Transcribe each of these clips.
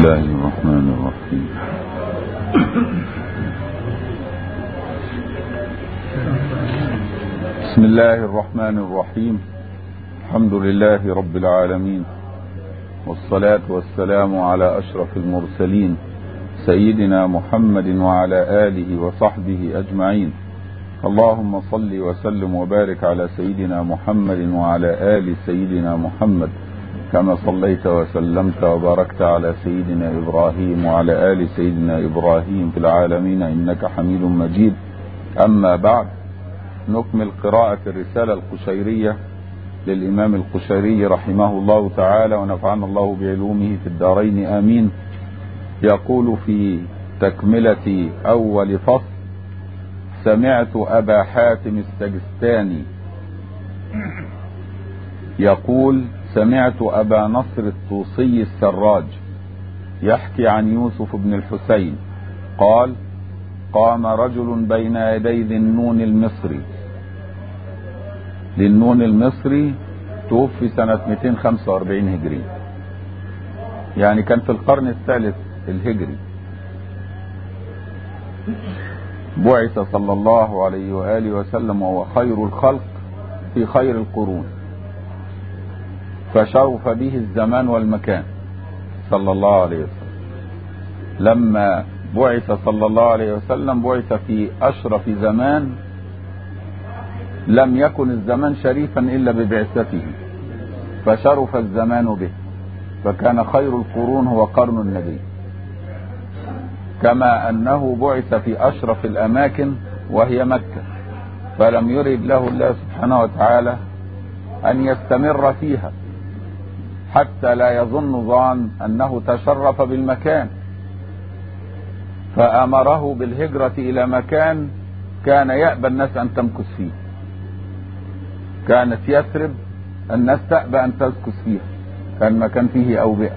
الله الرحمن الرحيم بسم الله الرحمن الرحيم الحمد لله رب العالمين والصلاة والسلام على أشرف المرسلين سيدنا محمد وعلى آله وصحبه أجمعين اللهم صل وسلم وبارك على سيدنا محمد وعلى آل سيدنا محمد كما صليت وسلمت وباركت على سيدنا إبراهيم وعلى آل سيدنا إبراهيم في العالمين إنك حميد مجيد أما بعد نكمل قراءة الرسالة القشيرية للإمام القشيري رحمه الله تعالى ونفعنا الله بعلومه في الدارين آمين يقول في تكملة أول فصل سمعت أبا حاتم السجستاني يقول سمعت أبا نصر الطوسي السراج يحكي عن يوسف بن الحسين قال قام رجل بين يدي ذي النون المصري ذي النون المصري توفي سنة 245 هجري يعني كان في القرن الثالث الهجري بعث صلى الله عليه وآله وسلم وهو خير الخلق في خير القرون فشرف به الزمان والمكان صلى الله عليه وسلم لما بعث صلى الله عليه وسلم بعث في أشرف زمان لم يكن الزمان شريفا إلا ببعثته فشرف الزمان به فكان خير القرون هو قرن النبي كما أنه بعث في أشرف الأماكن وهي مكة فلم يرد له الله سبحانه وتعالى أن يستمر فيها حتى لا يظن ظان أنه تشرف بالمكان فأمره بالهجرة إلى مكان كان يأبى الناس أن تمكث فيه كانت يثرب الناس تأبى أن تمكث فيها كان مكان فيه أوبئة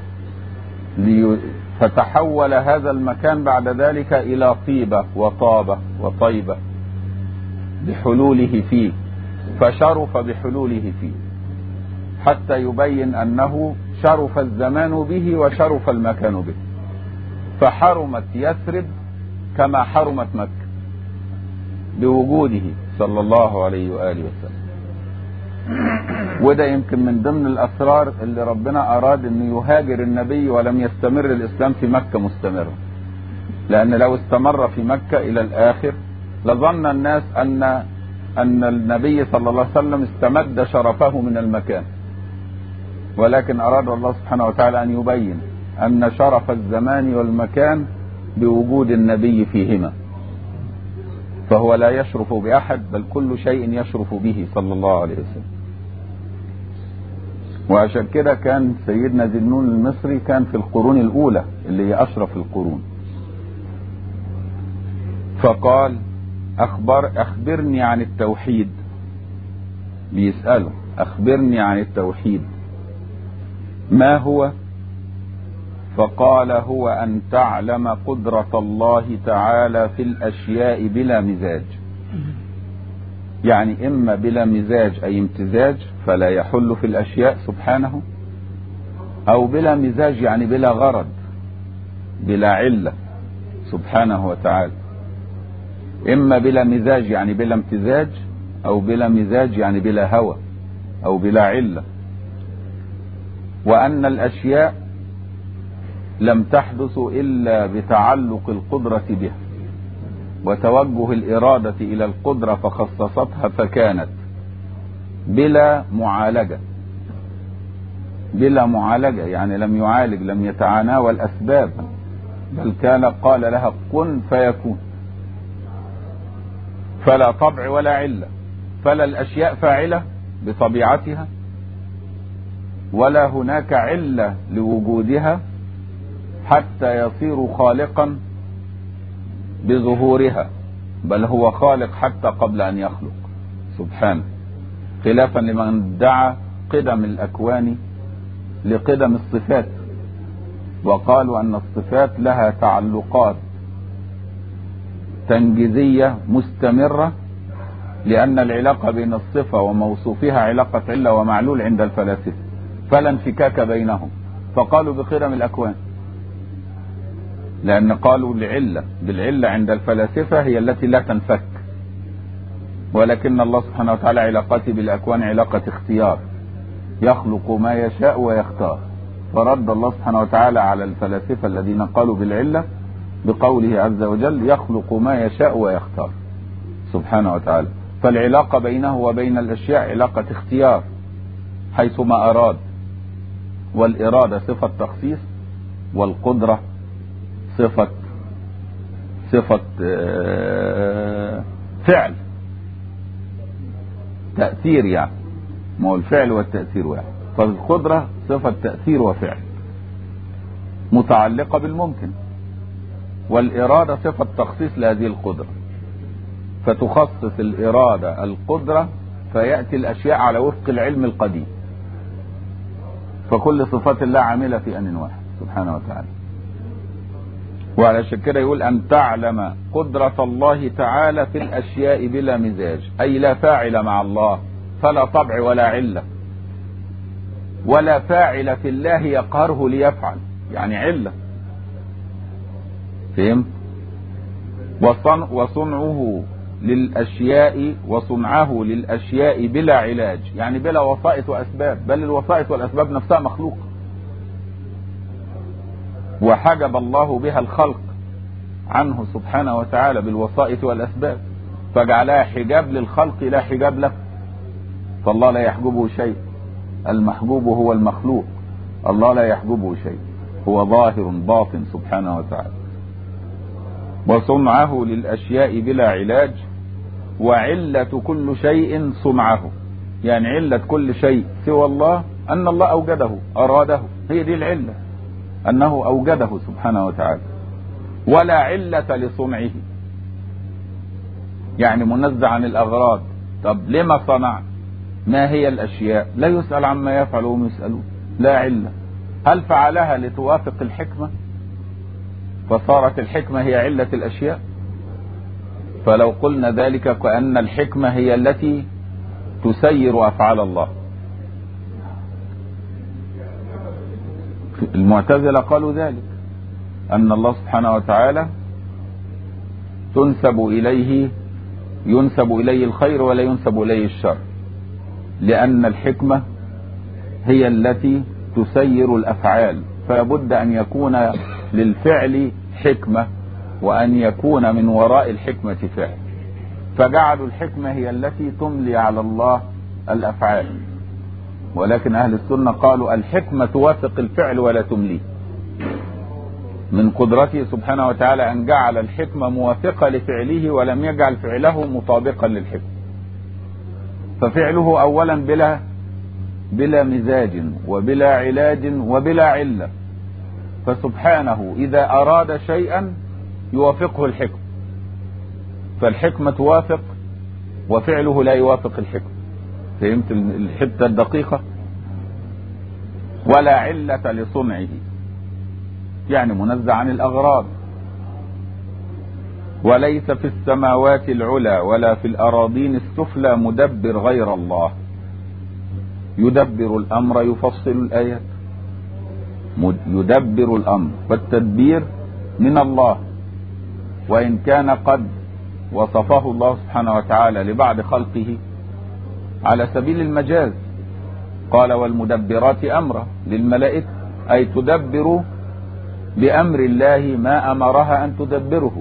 فتحول هذا المكان بعد ذلك إلى طيبة وطابة وطيبة بحلوله فيه فشرف بحلوله فيه حتى يبين أنه شرف الزمان به وشرف المكان به فحرمت يثرب كما حرمت مكة بوجوده صلى الله عليه وآله وسلم وده يمكن من ضمن الأسرار اللي ربنا أراد أنه يهاجر النبي ولم يستمر الإسلام في مكة مستمرا لأن لو استمر في مكة إلى الآخر لظن الناس أن أن النبي صلى الله عليه وسلم استمد شرفه من المكان ولكن أراد الله سبحانه وتعالى أن يبين أن شرف الزمان والمكان بوجود النبي فيهما فهو لا يشرف بأحد بل كل شيء يشرف به صلى الله عليه وسلم وعشان كده كان سيدنا ذي النون المصري كان في القرون الأولى اللي هي أشرف القرون فقال أخبر أخبرني عن التوحيد بيسأله أخبرني عن التوحيد ما هو فقال هو أن تعلم قدرة الله تعالى في الأشياء بلا مزاج يعني إما بلا مزاج أي امتزاج فلا يحل في الأشياء سبحانه أو بلا مزاج يعني بلا غرض بلا علة سبحانه وتعالى إما بلا مزاج يعني بلا امتزاج أو بلا مزاج يعني بلا هوى أو بلا علة وأن الأشياء لم تحدث إلا بتعلق القدرة بها وتوجه الإرادة إلى القدرة فخصصتها فكانت بلا معالجة بلا معالجة يعني لم يعالج لم يتناول أسباب بل كان قال لها كن فيكون فلا طبع ولا علة فلا الأشياء فاعلة بطبيعتها ولا هناك علة لوجودها حتى يصير خالقا بظهورها بل هو خالق حتى قبل أن يخلق سبحانه خلافا لمن ادعى قدم الأكوان لقدم الصفات وقالوا أن الصفات لها تعلقات تنجيزية مستمرة لأن العلاقة بين الصفة وموصوفها علاقة علة ومعلول عند الفلاسفة فلا انفكاك بينهم فقالوا بقدم الأكوان لأن قالوا لعلة بالعلة عند الفلاسفة هي التي لا تنفك ولكن الله سبحانه وتعالى علاقته بالأكوان علاقة اختيار يخلق ما يشاء ويختار فرد الله سبحانه وتعالى على الفلاسفة الذين قالوا بالعلة بقوله عز وجل يخلق ما يشاء ويختار سبحانه وتعالى فالعلاقة بينه وبين الأشياء علاقة اختيار حيث ما أراد والإرادة صفة تخصيص والقدرة صفة صفة آه، فعل تأثير يعني ما هو الفعل والتأثير واحد فالقدرة صفة تأثير وفعل متعلقة بالممكن والإرادة صفة تخصيص لهذه القدرة فتخصص الإرادة القدرة فيأتي الأشياء على وفق العلم القديم فكل صفات الله عاملة في أن واحد سبحانه وتعالى وعلى كده يقول أن تعلم قدرة الله تعالى في الأشياء بلا مزاج أي لا فاعل مع الله فلا طبع ولا علة ولا فاعل في الله يقهره ليفعل يعني علة فهمت وصنع وصنعه للأشياء وصنعه للأشياء بلا علاج يعني بلا وسائط وأسباب بل الوسائط والأسباب نفسها مخلوقة وحجب الله بها الخلق عنه سبحانه وتعالى بالوسائط والأسباب فجعلها حجاب للخلق لا حجاب له فالله لا يحجبه شيء المحجوب هو المخلوق الله لا يحجبه شيء هو ظاهر باطن سبحانه وتعالى وصنعه للأشياء بلا علاج وعلة كل شيء صنعه يعني علة كل شيء سوى الله أن الله أوجده أراده هي دي العلة أنه أوجده سبحانه وتعالى ولا علة لصنعه يعني منزع عن الأغراض طب لما صنع ما هي الأشياء لا يسأل عما يفعل وهم يسألون لا علة هل فعلها لتوافق الحكمة فصارت الحكمة هي علة الأشياء فلو قلنا ذلك كأن الحكمة هي التي تسير أفعال الله المعتزلة قالوا ذلك أن الله سبحانه وتعالى تنسب إليه ينسب إليه الخير ولا ينسب إليه الشر لأن الحكمة هي التي تسير الأفعال فلابد أن يكون للفعل حكمة وأن يكون من وراء الحكمة فعل فجعلوا الحكمة هي التي تملي على الله الأفعال ولكن أهل السنة قالوا الحكمة توافق الفعل ولا تمليه من قدرته سبحانه وتعالى أن جعل الحكمة موافقة لفعله ولم يجعل فعله مطابقا للحكمة ففعله أولا بلا بلا مزاج وبلا علاج وبلا علة فسبحانه إذا أراد شيئا يوافقه الحكم فالحكمة توافق وفعله لا يوافق الحكم فهمت الحتة الدقيقة ولا علة لصنعه يعني منزع عن الأغراض وليس في السماوات العلى ولا في الأراضين السفلى مدبر غير الله يدبر الأمر يفصل الآيات يدبر الأمر والتدبير من الله وإن كان قد وصفه الله سبحانه وتعالى لبعض خلقه على سبيل المجاز قال والمدبرات أمرا للملائكة أي تدبر بأمر الله ما أمرها أن تدبره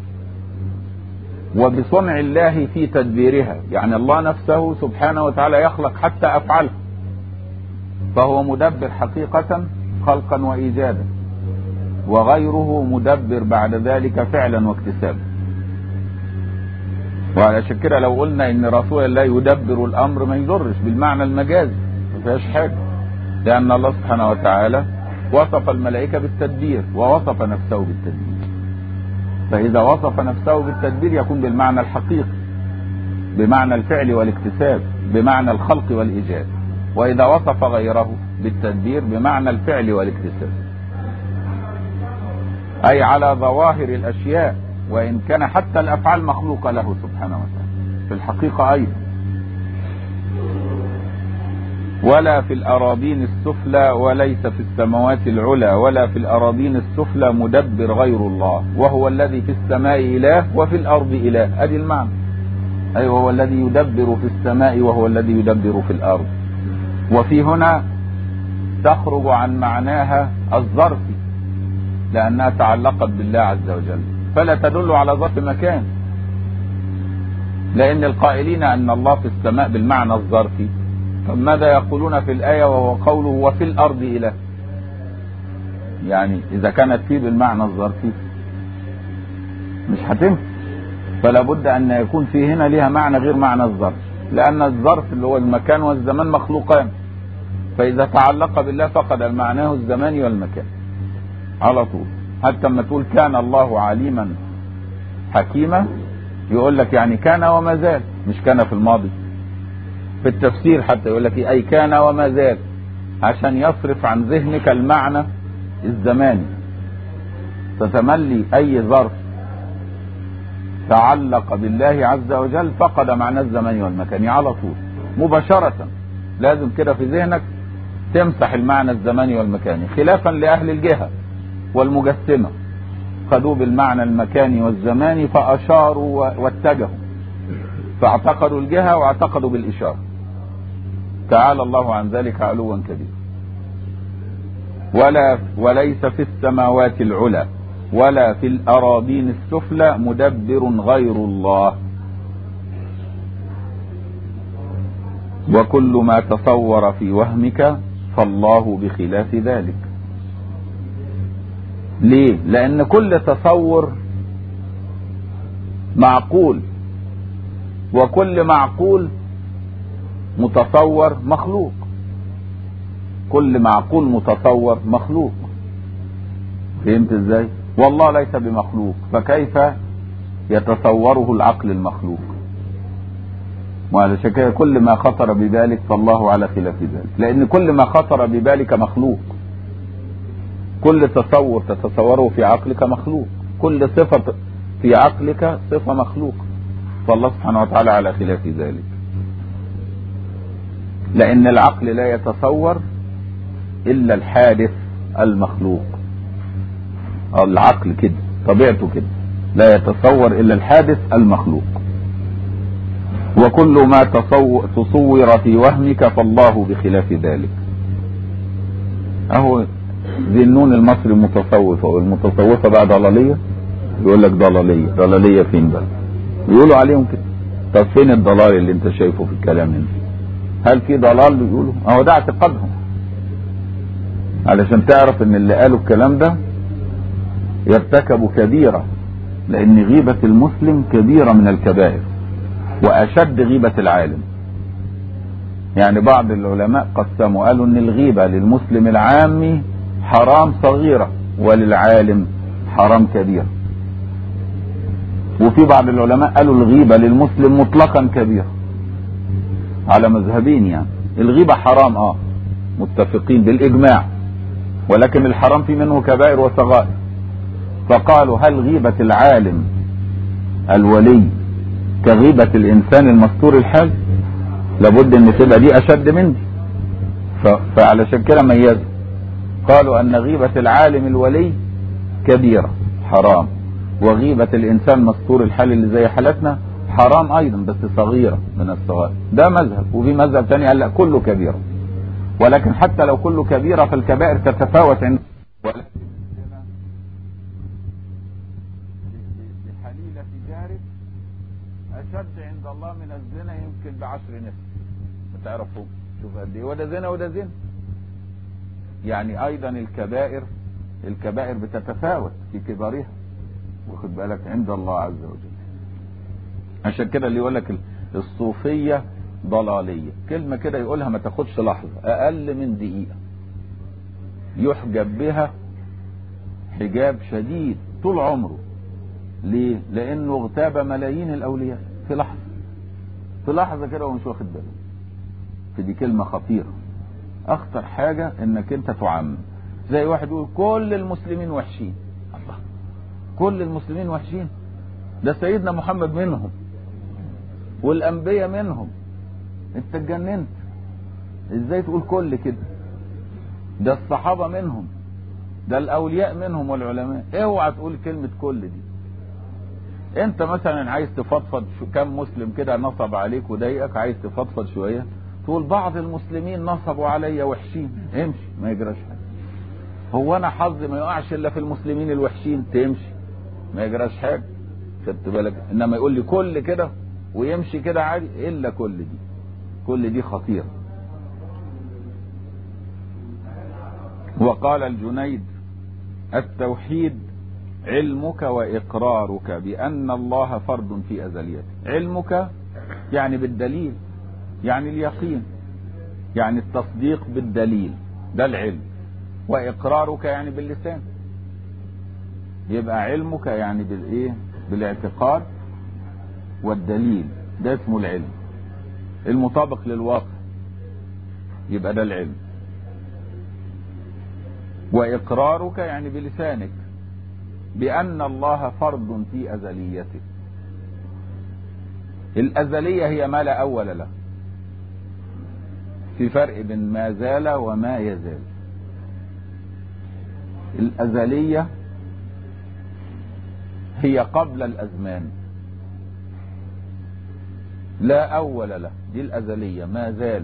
وبصنع الله في تدبيرها يعني الله نفسه سبحانه وتعالى يخلق حتى أفعله فهو مدبر حقيقة خلقا وإيجادا وغيره مدبر بعد ذلك فعلا واكتسابا وعلى كده لو قلنا ان رسول الله يدبر الامر ما يضرش بالمعنى المجازي ما فيهاش حاجه لان الله سبحانه وتعالى وصف الملائكه بالتدبير ووصف نفسه بالتدبير فاذا وصف نفسه بالتدبير يكون بالمعنى الحقيقي بمعنى الفعل والاكتساب بمعنى الخلق والايجاد واذا وصف غيره بالتدبير بمعنى الفعل والاكتساب اي على ظواهر الاشياء وإن كان حتى الأفعال مخلوقة له سبحانه وتعالى في الحقيقة أيضا ولا في الأراضين السفلى وليس في السماوات العلى ولا في الأراضين السفلى مدبر غير الله وهو الذي في السماء إله وفي الأرض إله أدي المعنى أي أيوة هو الذي يدبر في السماء وهو الذي يدبر في الأرض وفي هنا تخرج عن معناها الظرف لأنها تعلقت بالله عز وجل فلا تدل على ظرف مكان لأن القائلين أن الله في السماء بالمعنى الظرفي فماذا يقولون في الآية وهو قوله وفي الأرض إله يعني إذا كانت فيه بالمعنى الظرفي مش هتنفع فلا بد أن يكون في هنا لها معنى غير معنى الظرف لأن الظرف اللي هو المكان والزمان مخلوقان فإذا تعلق بالله فقد معناه الزمان والمكان على طول حتى لما تقول كان الله عليما حكيما يقول لك يعني كان وما زال مش كان في الماضي في التفسير حتى يقول لك أي كان وما زال عشان يصرف عن ذهنك المعنى الزماني فتملي أي ظرف تعلق بالله عز وجل فقد معنى الزمان والمكان على طول مباشرة لازم كده في ذهنك تمسح المعنى الزماني والمكاني خلافا لأهل الجهة والمجسمة خدوه بالمعنى المكاني والزماني فأشاروا واتجهوا فاعتقدوا الجهة واعتقدوا بالإشارة تعالى الله عن ذلك علوا كبيرا ولا وليس في السماوات العلى ولا في الأراضين السفلى مدبر غير الله وكل ما تصور في وهمك فالله بخلاف ذلك ليه لأن كل تصور معقول وكل معقول متصور مخلوق كل معقول متصور مخلوق فهمت ازاي والله ليس بمخلوق فكيف يتصوره العقل المخلوق وعلى كده كل ما خطر ببالك فالله على خلاف ذلك لان كل ما خطر ببالك مخلوق كل تصور تتصوره في عقلك مخلوق كل صفة في عقلك صفة مخلوق فالله سبحانه وتعالى على خلاف ذلك لأن العقل لا يتصور إلا الحادث المخلوق العقل كده طبيعته كده لا يتصور إلا الحادث المخلوق وكل ما تصور, تصور في وهمك فالله بخلاف ذلك أهو ذي النون المصري متصوفة والمتصوفة بقى ضلالية يقول لك ضلالية ضلالية فين بقى يقولوا عليهم كده طب فين الضلال اللي انت شايفه في الكلام هنا هل في ضلال بيقولوا اهو ده اعتقادهم علشان تعرف ان اللي قالوا الكلام ده يرتكبوا كبيرة لان غيبة المسلم كبيرة من الكبائر واشد غيبة العالم يعني بعض العلماء قسموا قالوا ان الغيبة للمسلم العامي حرام صغيرة وللعالم حرام كبيرة وفي بعض العلماء قالوا الغيبة للمسلم مطلقا كبيرة على مذهبين يعني الغيبة حرام اه متفقين بالاجماع ولكن الحرام في منه كبائر وصغائر فقالوا هل غيبة العالم الولي كغيبة الانسان المستور الحال لابد ان تبقى دي اشد من دي فعلشان كده ميزوا قالوا ان غيبة العالم الولي كبيرة حرام وغيبة الانسان مستور الحال اللي زي حالتنا حرام ايضا بس صغيرة من الصغائر ده مذهب وفي مذهب تاني قال لا كله كبيرة ولكن حتى لو كله كبيرة فالكبائر تتفاوت عند ولكن بحليلة جارب اشد عند الله من الزنا يمكن بعشر نفس تعرفوا شوف قد ايه وده زنا وده زنا يعني ايضا الكبائر الكبائر بتتفاوت في كبارها واخد بالك عند الله عز وجل عشان كده اللي يقول لك الصوفيه ضلاليه كلمه كده يقولها ما تاخدش لحظه اقل من دقيقه يحجب بها حجاب شديد طول عمره ليه لانه اغتاب ملايين الاولياء في لحظه في لحظه كده ومش واخد باله فدي كلمه خطيره اخطر حاجه انك انت تعمم زي واحد يقول كل المسلمين وحشين الله كل المسلمين وحشين ده سيدنا محمد منهم والانبياء منهم انت اتجننت ازاي تقول كل كده ده الصحابة منهم ده الاولياء منهم والعلماء اوعى تقول كلمة كل دي انت مثلا عايز تفضفض شو كم مسلم كده نصب عليك وضايقك عايز تفضفض شوية تقول بعض المسلمين نصبوا عليا وحشين امشي ما يجراش حاجة هو انا حظي ما يقعش الا في المسلمين الوحشين تمشي ما يجراش حاجة خدت بالك انما يقول لي كل كده ويمشي كده عادي الا كل دي كل دي خطيرة وقال الجنيد التوحيد علمك وإقرارك بأن الله فرد في أزليته علمك يعني بالدليل يعني اليقين يعني التصديق بالدليل ده العلم وإقرارك يعني باللسان يبقى علمك يعني بالإيه بالاعتقاد والدليل ده اسمه العلم المطابق للواقع يبقى ده العلم وإقرارك يعني بلسانك بأن الله فرد في أزليته الأزلية هي ما لا أول له في فرق بين ما زال وما يزال الأزلية هي قبل الأزمان لا أول له دي الأزلية ما زال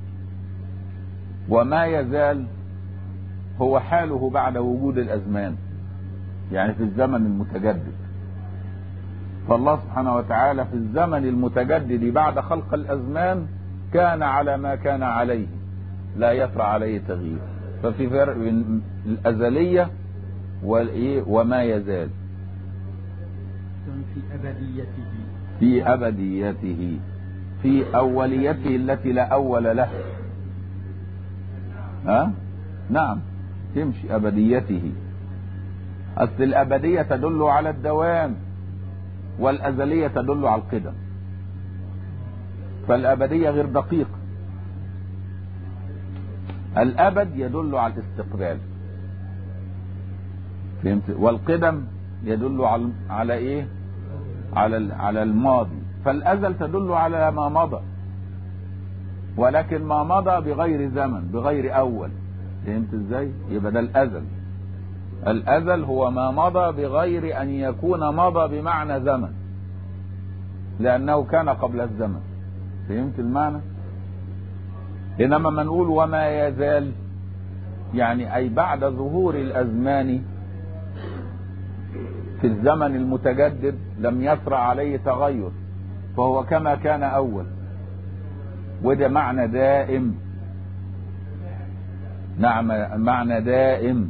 وما يزال هو حاله بعد وجود الأزمان يعني في الزمن المتجدد فالله سبحانه وتعالى في الزمن المتجدد بعد خلق الأزمان كان على ما كان عليه لا يطرأ عليه تغيير ففي فرق بين الأزلية والإيه وما يزال في أبديته في أبديته في أوليته التي لا أول له ها نعم تمشي أبديته أصل الأبدية تدل على الدوام والأزلية تدل على القدم فالأبدية غير دقيقة الأبد يدل على الاستقبال فهمت والقدم يدل على على ايه على على الماضي فالازل تدل على ما مضى ولكن ما مضى بغير زمن بغير اول فهمت ازاي يبقى ده الازل الازل هو ما مضى بغير ان يكون مضى بمعنى زمن لانه كان قبل الزمن فهمت المعنى انما ما نقول وما يزال يعني اي بعد ظهور الازمان في الزمن المتجدد لم يسرع عليه تغير فهو كما كان اول وده معنى دائم نعم معنى دائم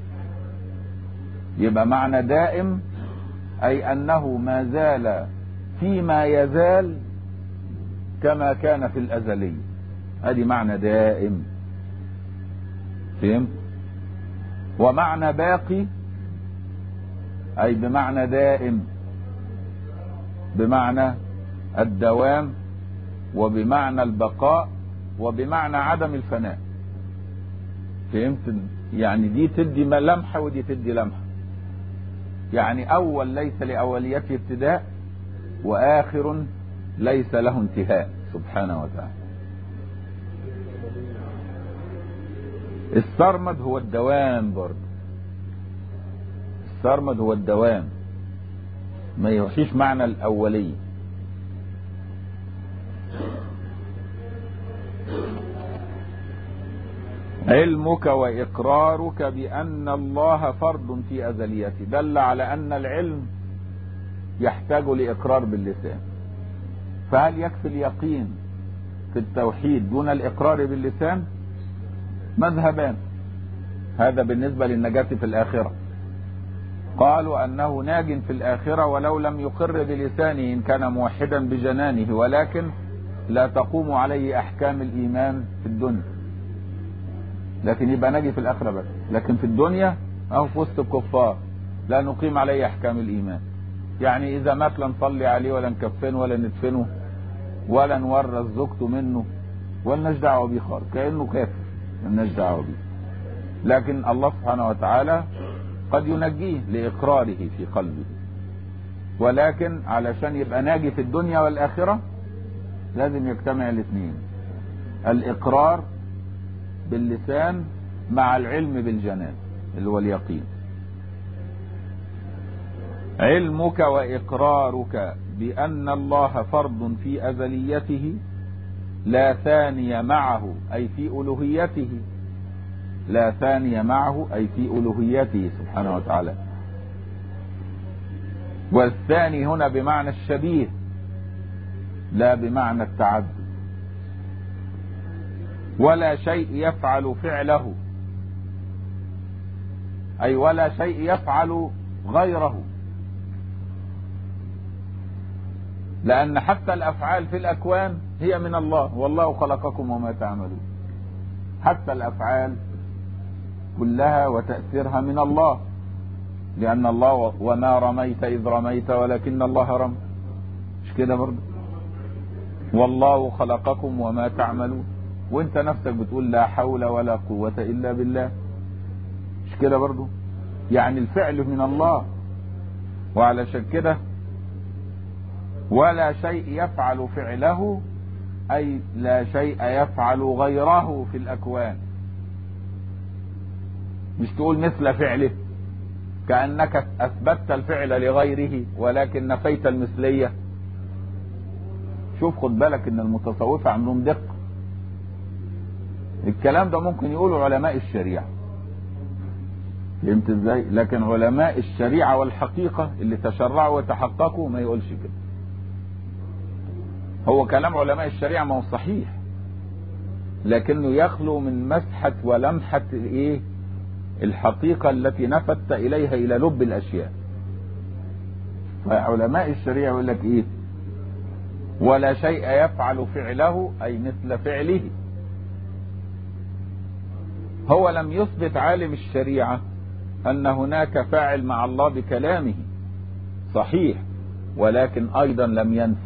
يبقى معنى دائم اي انه ما زال فيما يزال كما كان في الازلي ادي معنى دائم فهمت ومعنى باقي أي بمعنى دائم بمعنى الدوام وبمعنى البقاء وبمعنى عدم الفناء فهمت يعني دي تدي لمحة ودي تدي لمحة يعني أول ليس لأوليته ابتداء وآخر ليس له انتهاء سبحانه وتعالى السرمد هو الدوام برضه السرمد هو الدوام ما يوحيش معنى الأولية علمك وإقرارك بأن الله فرد في أزليته دل على أن العلم يحتاج لإقرار باللسان فهل يكفي اليقين في التوحيد دون الإقرار باللسان مذهبان هذا بالنسبة للنجاة في الآخرة قالوا أنه ناج في الآخرة ولو لم يقر بلسانه إن كان موحدا بجنانه ولكن لا تقوم عليه أحكام الإيمان في الدنيا لكن يبقى ناجي في الآخرة بس لكن في الدنيا أو في وسط الكفار لا نقيم عليه أحكام الإيمان يعني إذا مات لا نصلي عليه ولا نكفنه ولا ندفنه ولا نورث زوجته منه ولناش دعوة بيه خالص كأنه كافر ملناش دعوة بيه لكن الله سبحانه وتعالى قد ينجيه لإقراره في قلبه ولكن علشان يبقى ناجي في الدنيا والآخرة لازم يجتمع الاثنين الإقرار باللسان مع العلم بالجنان اللي هو اليقين علمك وإقرارك بأن الله فرد في أزليته لا ثاني معه أي في ألوهيته لا ثاني معه أي في ألوهيته سبحانه وتعالى والثاني هنا بمعنى الشبيه لا بمعنى التعدد ولا شيء يفعل فعله أي ولا شيء يفعل غيره لأن حتى الأفعال في الأكوان هي من الله والله خلقكم وما تعملون حتى الأفعال كلها وتأثيرها من الله لأن الله وما رميت إذ رميت ولكن الله رمى مش كده برضه والله خلقكم وما تعملون وانت نفسك بتقول لا حول ولا قوة إلا بالله مش كده برضه يعني الفعل من الله وعلشان كده ولا شيء يفعل فعله أي لا شيء يفعل غيره في الأكوان مش تقول مثل فعله كأنك أثبتت الفعل لغيره ولكن نفيت المثلية شوف خد بالك ان المتصوفة عندهم دقة الكلام ده ممكن يقوله علماء الشريعة فهمت ازاي لكن علماء الشريعة والحقيقة اللي تشرعوا وتحققوا ما يقولش كده هو كلام علماء الشريعة ما هو صحيح لكنه يخلو من مسحة ولمحة ايه الحقيقة التي نفت إليها إلى لب الأشياء فعلماء الشريعة يقول لك إيه ولا شيء يفعل فعله أي مثل فعله هو لم يثبت عالم الشريعة أن هناك فاعل مع الله بكلامه صحيح ولكن أيضا لم ينفي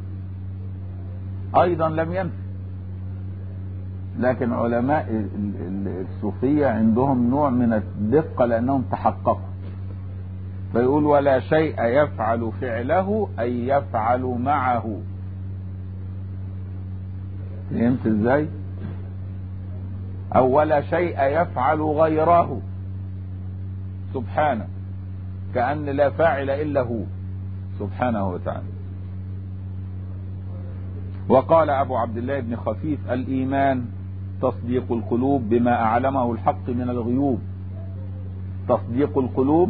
أيضا لم ينفي لكن علماء الصوفية عندهم نوع من الدقة لأنهم تحققوا فيقول ولا شيء يفعل فعله أي يفعل معه فهمت ازاي أو ولا شيء يفعل غيره سبحانه كأن لا فاعل إلا هو سبحانه وتعالى وقال أبو عبد الله بن خفيف الإيمان تصديق القلوب بما أعلمه الحق من الغيوب تصديق القلوب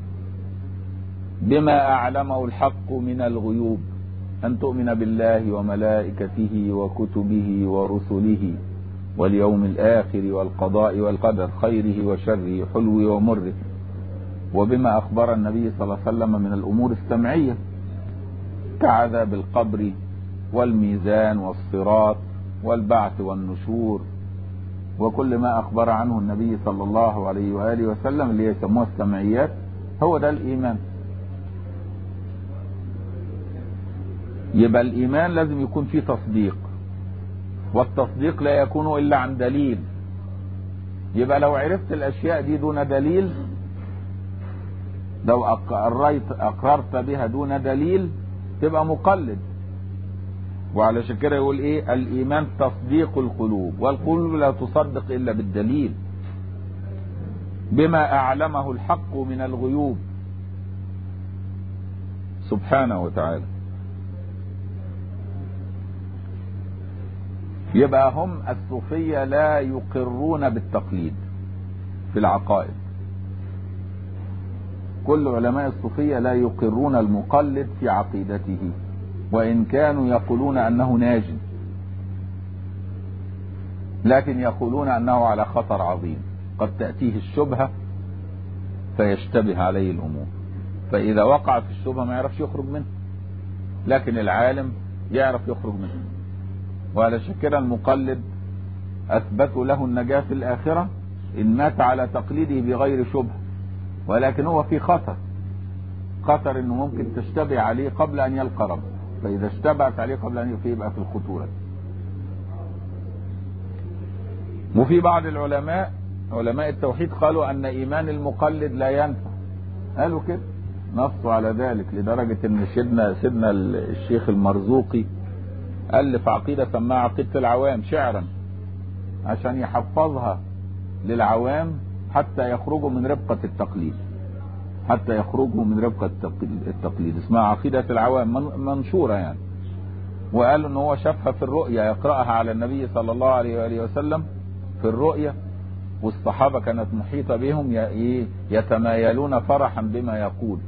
بما أعلمه الحق من الغيوب أن تؤمن بالله وملائكته وكتبه ورسله واليوم الآخر والقضاء والقدر خيره وشره حلوه ومره وبما أخبر النبي صلى الله عليه وسلم من الأمور السمعية كعذاب القبر والميزان والصراط والبعث والنشور وكل ما أخبر عنه النبي صلى الله عليه وآله وسلم اللي يسموها السمعيات هو ده الإيمان يبقى الإيمان لازم يكون فيه تصديق والتصديق لا يكون إلا عن دليل يبقى لو عرفت الأشياء دي دون دليل لو أقررت, أقررت بها دون دليل تبقى مقلد وعلشان كده يقول ايه الايمان تصديق القلوب والقلوب لا تصدق الا بالدليل بما اعلمه الحق من الغيوب سبحانه وتعالى يبقى هم الصوفية لا يقرون بالتقليد في العقائد كل علماء الصوفية لا يقرون المقلد في عقيدته وإن كانوا يقولون أنه ناج لكن يقولون أنه على خطر عظيم قد تأتيه الشبهة فيشتبه عليه الأمور فإذا وقع في الشبهة ما يعرفش يخرج منه لكن العالم يعرف يخرج منه وعلى كده المقلد أثبتوا له النجاة في الآخرة إن مات على تقليده بغير شبهة ولكن هو في خطر خطر انه ممكن تشتبه عليه قبل ان يلقى ربه فإذا اشتبهت عليه قبل أن يفي يبقى في الخطورة وفي بعض العلماء علماء التوحيد قالوا أن إيمان المقلد لا ينفع قالوا كده نصوا على ذلك لدرجة أن سيدنا سيدنا الشيخ المرزوقي ألف عقيدة سماها عقيدة العوام شعرا عشان يحفظها للعوام حتى يخرجوا من ربقة التقليد حتى يخرجوا من ربقة التقليد اسمها عقيدة العوام منشورة يعني وقال ان هو شافها في الرؤيا يقرأها على النبي صلى الله عليه وآله وسلم في الرؤيا والصحابة كانت محيطة بهم يتمايلون فرحا بما يقول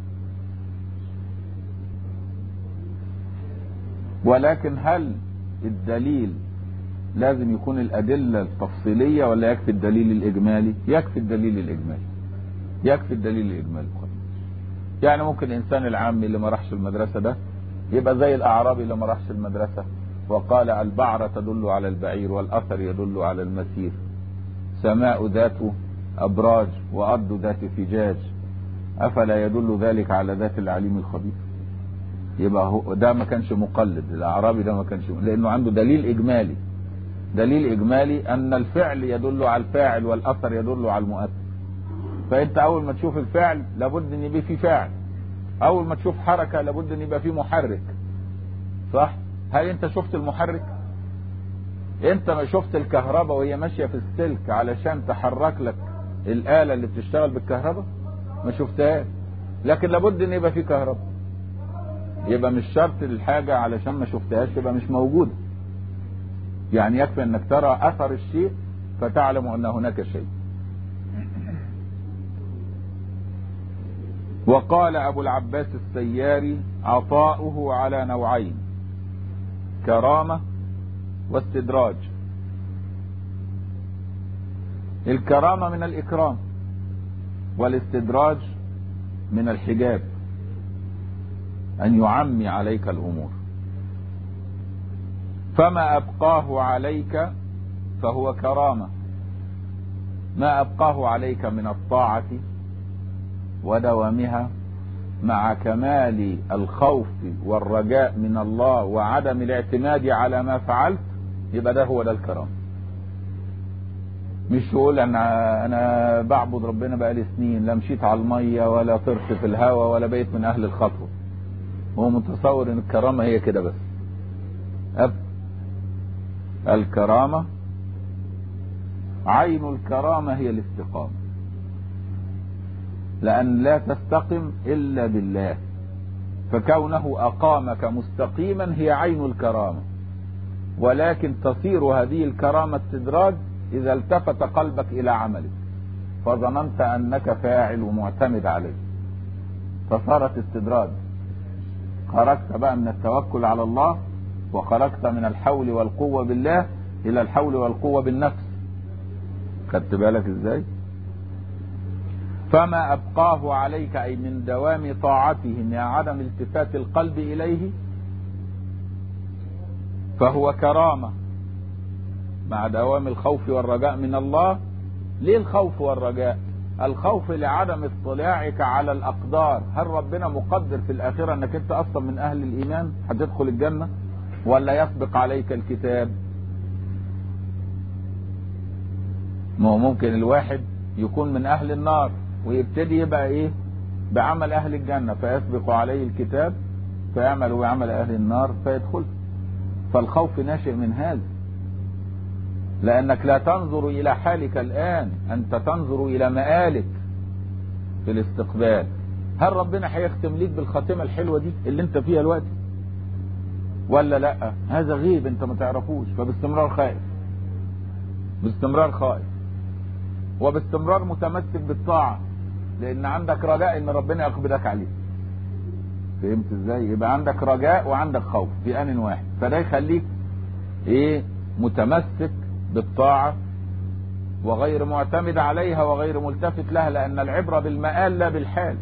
ولكن هل الدليل لازم يكون الأدلة التفصيلية ولا يكفي الدليل الإجمالي يكفي الدليل الإجمالي يكفي الدليل الإجمالي يعني ممكن الإنسان العامي اللي ما راحش المدرسة ده يبقى زي الأعرابي اللي ما راحش المدرسة وقال البعرة تدل على البعير والأثر يدل على المسير سماء ذات أبراج وأرض ذات فجاج أفلا يدل ذلك على ذات العليم الخبير يبقى هو ده ما كانش مقلد الأعرابي ده ما كانش لأنه عنده دليل إجمالي دليل إجمالي أن الفعل يدل على الفاعل والأثر يدل على المؤثر فأنت أول ما تشوف الفعل لابد أن يبقى فيه فاعل أول ما تشوف حركة لابد أن يبقى فيه محرك صح؟ هل أنت شفت المحرك؟ أنت ما شفت الكهرباء وهي ماشية في السلك علشان تحرك لك الآلة اللي بتشتغل بالكهرباء؟ ما شفتهاش لكن لابد أن يبقى فيه كهرباء يبقى مش شرط الحاجة علشان ما شفتهاش يبقى مش موجودة يعني يكفي انك ترى اثر الشيء فتعلم ان هناك شيء وقال ابو العباس السياري عطاؤه على نوعين كرامة واستدراج الكرامة من الاكرام والاستدراج من الحجاب ان يعمي عليك الامور فما أبقاه عليك فهو كرامة ما أبقاه عليك من الطاعة ودوامها مع كمال الخوف والرجاء من الله وعدم الاعتماد على ما فعلت يبقى ده هو ده الكرام مش تقول انا انا بعبد ربنا بقالي سنين لا مشيت على الميه ولا طرت في الهواء ولا بقيت من اهل الخطوه هو متصور ان الكرامه هي كده بس أب الكرامة عين الكرامة هي الاستقامة لأن لا تستقم إلا بالله فكونه أقامك مستقيما هي عين الكرامة ولكن تصير هذه الكرامة استدراج إذا التفت قلبك إلى عملك فظننت أنك فاعل ومعتمد عليه فصارت استدراج خرجت بقى من التوكل على الله وخرجت من الحول والقوة بالله إلى الحول والقوة بالنفس خدت بالك ازاي فما أبقاه عليك أي من دوام طاعته مع عدم التفات القلب إليه فهو كرامة مع دوام الخوف والرجاء من الله ليه الخوف والرجاء الخوف لعدم اطلاعك على الأقدار هل ربنا مقدر في الآخرة أنك أنت أصلا من أهل الإيمان هتدخل الجنة ولا يسبق عليك الكتاب ما هو ممكن الواحد يكون من اهل النار ويبتدي يبقى ايه بعمل اهل الجنة فيسبق عليه الكتاب فيعمل ويعمل اهل النار فيدخل فالخوف ناشئ من هذا لانك لا تنظر الى حالك الان انت تنظر الى مآلك في الاستقبال هل ربنا هيختم ليك بالخاتمة الحلوة دي اللي انت فيها الوقت ولا لا هذا غيب انت ما تعرفوش فباستمرار خائف باستمرار خائف وباستمرار متمسك بالطاعة لان عندك رجاء ان ربنا يقبلك عليه فهمت ازاي يبقى عندك رجاء وعندك خوف في ان واحد فده يخليك ايه متمسك بالطاعة وغير معتمد عليها وغير ملتفت لها لان العبرة بالمآل لا بالحال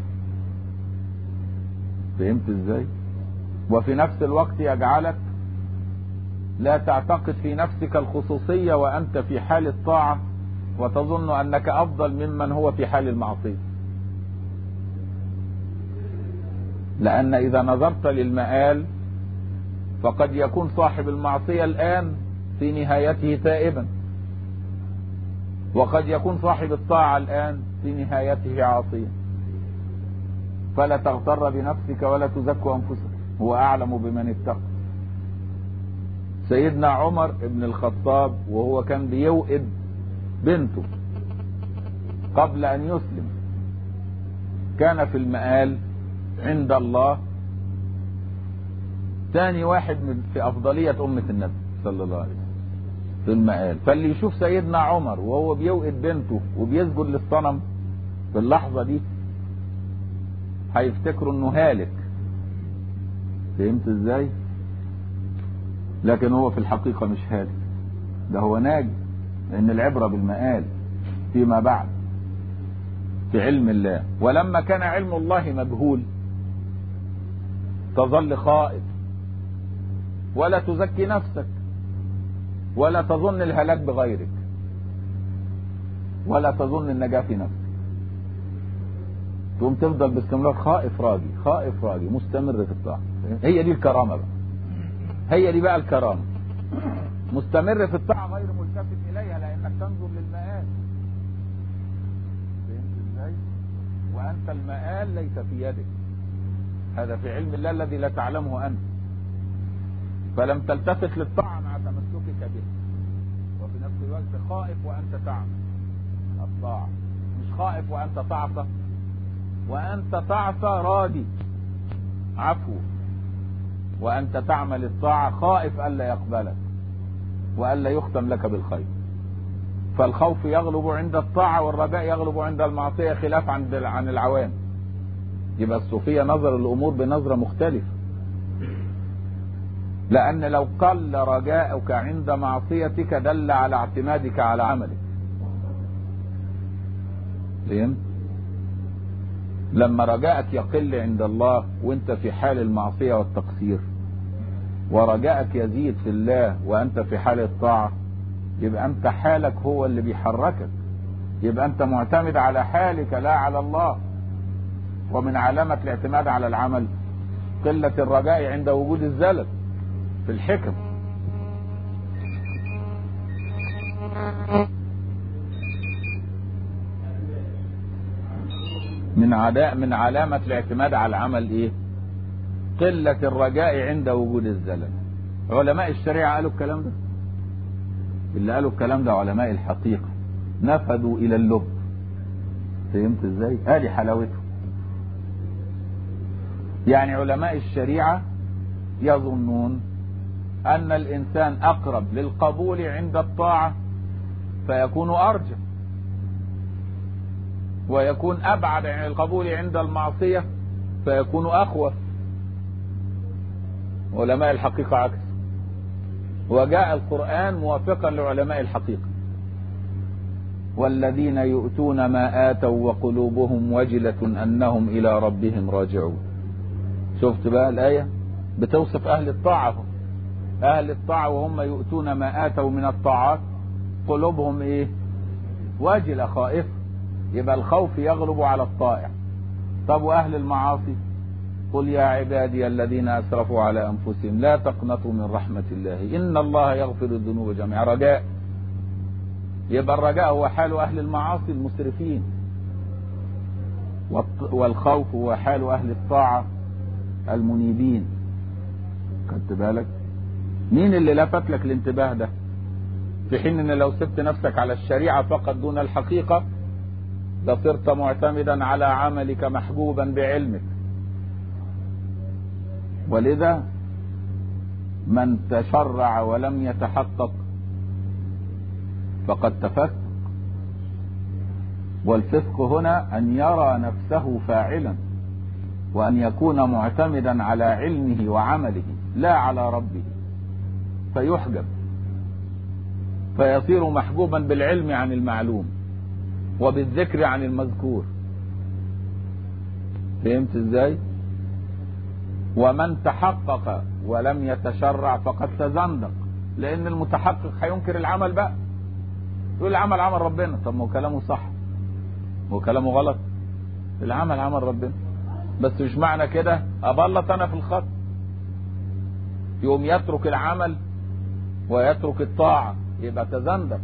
فهمت ازاي وفي نفس الوقت يجعلك لا تعتقد في نفسك الخصوصية وأنت في حال الطاعة وتظن أنك أفضل ممن هو في حال المعصية لأن إذا نظرت للمآل فقد يكون صاحب المعصية الآن في نهايته تائبا وقد يكون صاحب الطاعة الآن في نهايته عاصيا فلا تغتر بنفسك ولا تزكوا أنفسك هو أعلم بمن اتقى سيدنا عمر بن الخطاب وهو كان بيوئد بنته قبل ان يسلم كان في المآل عند الله ثاني واحد من في افضلية امة النبي صلى الله عليه وسلم في المآل فاللي يشوف سيدنا عمر وهو بيوئد بنته وبيسجد للصنم في اللحظة دي هيفتكروا انه هالك فهمت ازاي لكن هو في الحقيقة مش هالك ده هو ناجي لان العبرة بالمآل فيما بعد في علم الله ولما كان علم الله مجهول تظل خائف ولا تزكي نفسك ولا تظن الهلاك بغيرك ولا تظن النجاة في نفسك تقوم تفضل باستمرار خائف راجي خائف راجي مستمر في الطاعة هي دي الكرامة بقى هي دي بقى الكرامة مستمر في الطاعة غير ملتفت إليها لأنك تنظر للمآل فهمت ازاي؟ وأنت المآل ليس في يدك هذا في علم الله الذي لا تعلمه أنت فلم تلتفت للطاعة مع تمسكك به وفي نفس الوقت خائف وأنت تعمل الطاعة مش خائف وأنت تعصى وأنت تعصى راضي عفو وأنت تعمل الطاعة خائف ألا يقبلك وألا يختم لك بالخير فالخوف يغلب عند الطاعة والرجاء يغلب عند المعصية خلاف عن عن العوام يبقى الصوفية نظر الأمور بنظرة مختلفة لأن لو قل رجاؤك عند معصيتك دل على اعتمادك على عملك فهمت؟ لما رجاءك يقل عند الله وانت في حال المعصية والتقصير ورجاءك يزيد في الله وانت في حال الطاعة يبقى انت حالك هو اللي بيحركك يبقى انت معتمد على حالك لا على الله ومن علامة الاعتماد على العمل قلة الرجاء عند وجود الزلل في الحكم من عداء من علامة الاعتماد على العمل ايه قلة الرجاء عند وجود الزلل علماء الشريعة قالوا الكلام ده اللي قالوا الكلام ده علماء الحقيقة نفذوا الى اللب فهمت ازاي ادي حلاوته يعني علماء الشريعة يظنون ان الانسان اقرب للقبول عند الطاعة فيكون ارجى ويكون ابعد عن القبول عند المعصية فيكون اخوف علماء الحقيقة عكس وجاء القرآن موافقا لعلماء الحقيقة والذين يؤتون ما آتوا وقلوبهم وجلة أنهم إلى ربهم راجعون شفت بقى الآية بتوصف أهل الطاعة أهل الطاعة وهم يؤتون ما آتوا من الطاعات قلوبهم إيه وجلة خائفة يبقى الخوف يغلب على الطائع طب وأهل المعاصي قل يا عبادي الذين أسرفوا على أنفسهم لا تقنطوا من رحمة الله إن الله يغفر الذنوب جميعا رجاء يبقى الرجاء هو حال أهل المعاصي المسرفين والخوف هو حال أهل الطاعة المنيبين خدت بالك مين اللي لفت لك الانتباه ده في حين ان لو سبت نفسك على الشريعة فقط دون الحقيقة لصرت معتمدا على عملك محجوبا بعلمك ولذا من تشرع ولم يتحقق فقد تفسق والفسق هنا ان يرى نفسه فاعلا وان يكون معتمدا على علمه وعمله لا على ربه فيحجب فيصير محجوبا بالعلم عن المعلوم وبالذكر عن المذكور فهمت ازاي ومن تحقق ولم يتشرع فقد تزندق لان المتحقق هينكر العمل بقى يقول العمل عمل ربنا طب ما هو كلامه صح هو كلامه غلط العمل عمل ربنا بس مش معنى كده ابلط انا في الخط يقوم يترك العمل ويترك الطاعة يبقى تزندق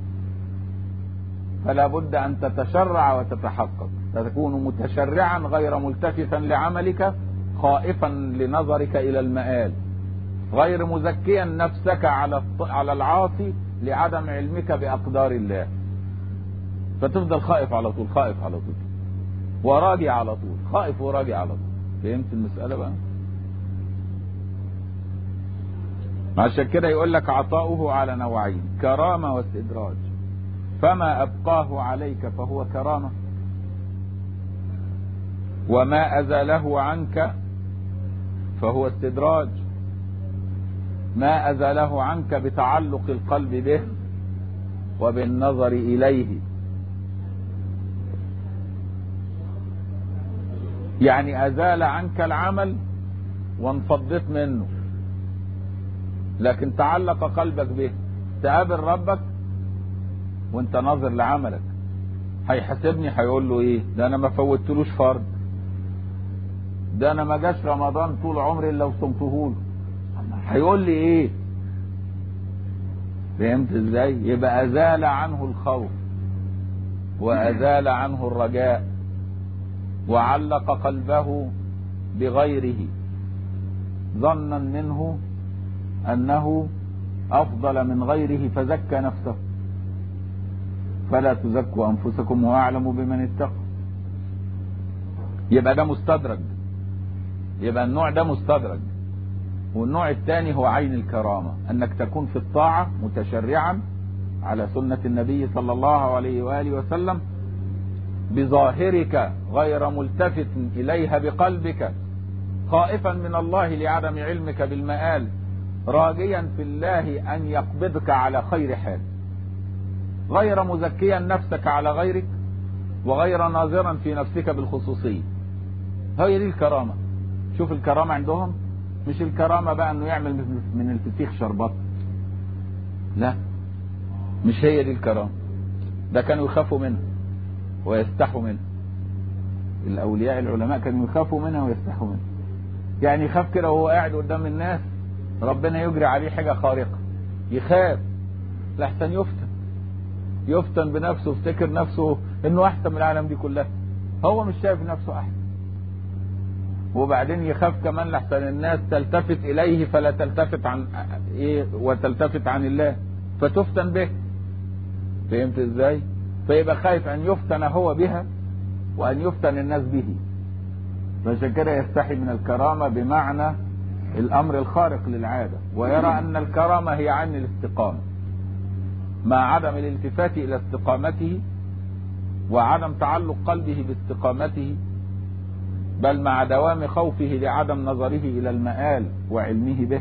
فلا بد ان تتشرع وتتحقق تكون متشرعا غير ملتفتا لعملك خائفا لنظرك الى المآل غير مزكيا نفسك على على العاصي لعدم علمك بأقدار الله فتفضل خائف على طول خائف على طول وراجع على طول خائف وراجع على طول فهمت المسألة بقى عشان كده يقول لك عطاؤه على نوعين كرامة واستدراج فما أبقاه عليك فهو كرامة وما أزاله عنك فهو استدراج ما أزاله عنك بتعلق القلب به وبالنظر إليه يعني أزال عنك العمل وانفضيت منه لكن تعلق قلبك به تقابل ربك وانت ناظر لعملك هيحاسبني هيقول له ايه ده انا ما فوتلوش فرض ده انا ما جاش رمضان طول عمري الا وصمته له هيقول لي ايه فهمت ازاي يبقى ازال عنه الخوف وازال عنه الرجاء وعلق قلبه بغيره ظنا منه انه افضل من غيره فزكى نفسه فلا تزكوا انفسكم واعلموا بمن اتقى يبقى ده مستدرج يبقى النوع ده مستدرج والنوع الثاني هو عين الكرامة انك تكون في الطاعة متشرعا على سنة النبي صلى الله عليه وآله وسلم بظاهرك غير ملتفت إليها بقلبك خائفا من الله لعدم علمك بالمآل راجيا في الله أن يقبضك على خير حال غير مزكيا نفسك على غيرك وغير ناظرا في نفسك بالخصوصية هي دي الكرامة شوف الكرامة عندهم مش الكرامة بقى انه يعمل من الفسيخ شربات لا مش هي دي الكرامة ده كانوا يخافوا منها ويستحوا منها الاولياء العلماء كانوا يخافوا منها ويستحوا منها يعني يخاف كده وهو قاعد قدام الناس ربنا يجري عليه حاجة خارقة يخاف لحسن يفتن يفتن بنفسه يفتكر نفسه انه احسن من العالم دي كلها هو مش شايف نفسه احسن وبعدين يخاف كمان لحسن الناس تلتفت اليه فلا تلتفت عن ايه وتلتفت عن الله فتفتن به فهمت ازاي فيبقى خايف ان يفتن هو بها وان يفتن الناس به فعشان كده يستحي من الكرامة بمعنى الامر الخارق للعادة ويرى ان الكرامة هي عن الاستقامة مع عدم الالتفات الى استقامته وعدم تعلق قلبه باستقامته بل مع دوام خوفه لعدم نظره الى المآل وعلمه به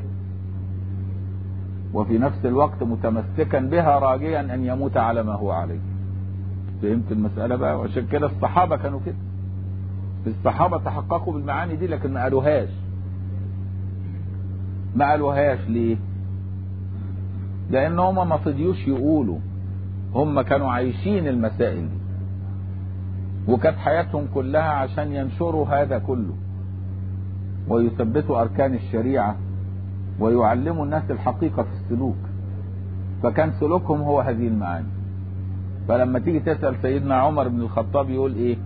وفي نفس الوقت متمسكا بها راجيا ان يموت على ما هو عليه فهمت المسألة بقى وعشان كده الصحابة كانوا كده الصحابة تحققوا بالمعاني دي لكن ما قالوهاش ما قالوهاش ليه لان هم ما فضيوش يقولوا هم كانوا عايشين المسائل دي وكانت حياتهم كلها عشان ينشروا هذا كله ويثبتوا اركان الشريعة ويعلموا الناس الحقيقة في السلوك فكان سلوكهم هو هذه المعاني فلما تيجي تسأل سيدنا عمر بن الخطاب يقول ايه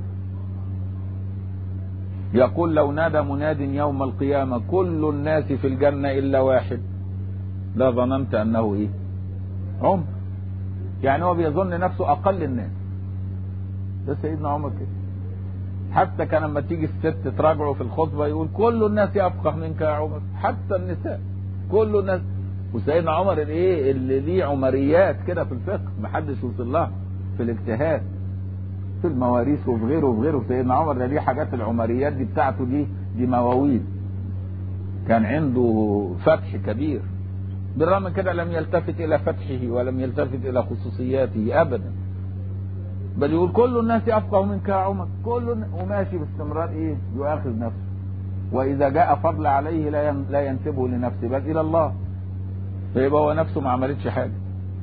يقول لو نادى مناد يوم القيامة كل الناس في الجنة إلا واحد لا ظننت أنه إيه عمر يعني هو بيظن نفسه أقل الناس ده سيدنا عمر كده حتى كان لما تيجي الست تراجعه في الخطبة يقول كل الناس أفقه منك يا عمر حتى النساء كل الناس وسيدنا عمر الايه اللي ليه عمريات كده في الفقه محدش وصل لها في الاجتهاد في المواريث وفي غيره وفي غيره سيدنا عمر ده ليه حاجات العمريات دي بتاعته دي دي مواويل كان عنده فتح كبير بالرغم من كده لم يلتفت الى فتحه ولم يلتفت الى خصوصياته ابدا بل يقول كل الناس افقه منك يا عمر كل وماشي باستمرار ايه يؤاخذ نفسه واذا جاء فضل عليه لا لا ينسبه لنفسه بل الى الله فيبقى هو نفسه ما عملتش حاجه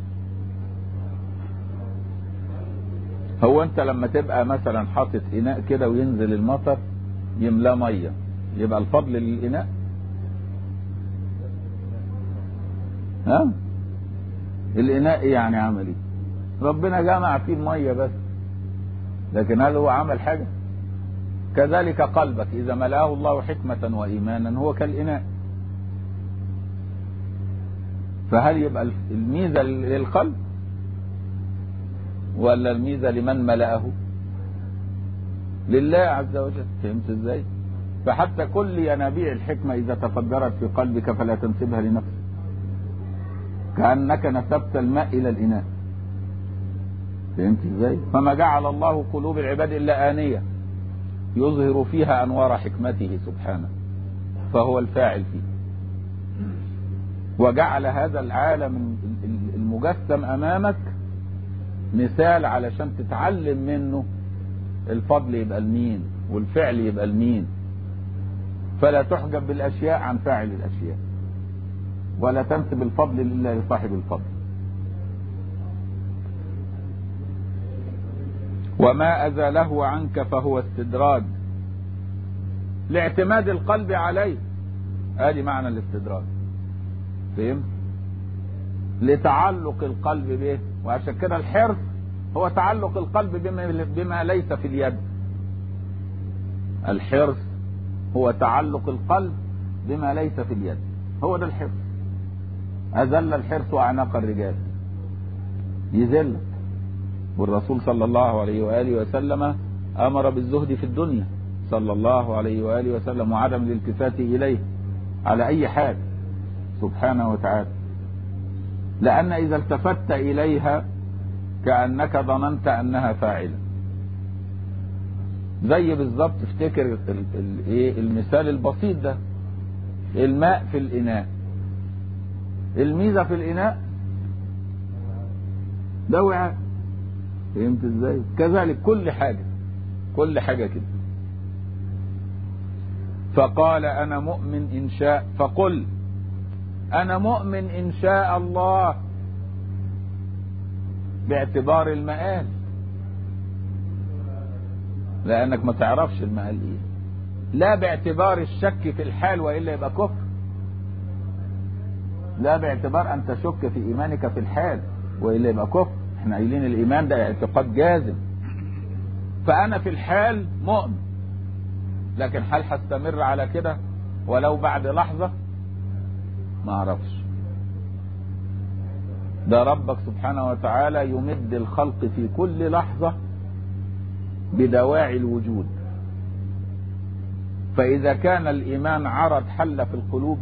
هو انت لما تبقى مثلا حاطط اناء كده وينزل المطر يملاه ميه يبقى الفضل للاناء ها الاناء ايه يعني عمل ايه ربنا جمع فيه الميه بس لكن هل هو عمل حاجه كذلك قلبك اذا ملاه الله حكمه وايمانا هو كالاناء فهل يبقى الميزة للقلب ولا الميزة لمن ملأه لله عز وجل فهمت ازاي فحتى كل ينابيع الحكمة إذا تفجرت في قلبك فلا تنسبها لنفسك كأنك نسبت الماء إلى الإناء فهمت ازاي فما جعل الله قلوب العباد إلا آنية يظهر فيها أنوار حكمته سبحانه فهو الفاعل فيه وجعل هذا العالم المجسم أمامك مثال علشان تتعلم منه الفضل يبقى لمين والفعل يبقى لمين فلا تحجب بالأشياء عن فاعل الأشياء ولا تنسب الفضل إلا لصاحب الفضل وما أزاله عنك فهو استدراج لاعتماد القلب عليه ادي معنى الاستدراج فهمت لتعلق القلب به وعشان كده الحرص هو تعلق القلب بما, بما ليس في اليد الحرص هو تعلق القلب بما ليس في اليد هو ده الحرص أذل الحرص أعناق الرجال يذلك والرسول صلى الله عليه وآله وسلم أمر بالزهد في الدنيا صلى الله عليه وآله وسلم وعدم الالتفات إليه على أي حال سبحانه وتعالى لأن إذا التفت إليها كأنك ظننت أنها فاعلة زي بالظبط افتكر ايه المثال البسيط ده الماء في الإناء الميزة في الإناء ده وعاء فهمت ازاي كذلك كل حاجة كل حاجة كده فقال أنا مؤمن إن شاء فقل أنا مؤمن إن شاء الله باعتبار المآل لأنك ما تعرفش المآل إيه لا باعتبار الشك في الحال وإلا يبقى كفر لا باعتبار أن تشك في إيمانك في الحال وإلا يبقى كفر احنا قايلين الإيمان ده اعتقاد جازم فأنا في الحال مؤمن لكن هل هستمر على كده ولو بعد لحظة ما اعرفش ده ربك سبحانه وتعالى يمد الخلق في كل لحظة بدواعي الوجود فإذا كان الإيمان عرض حل في القلوب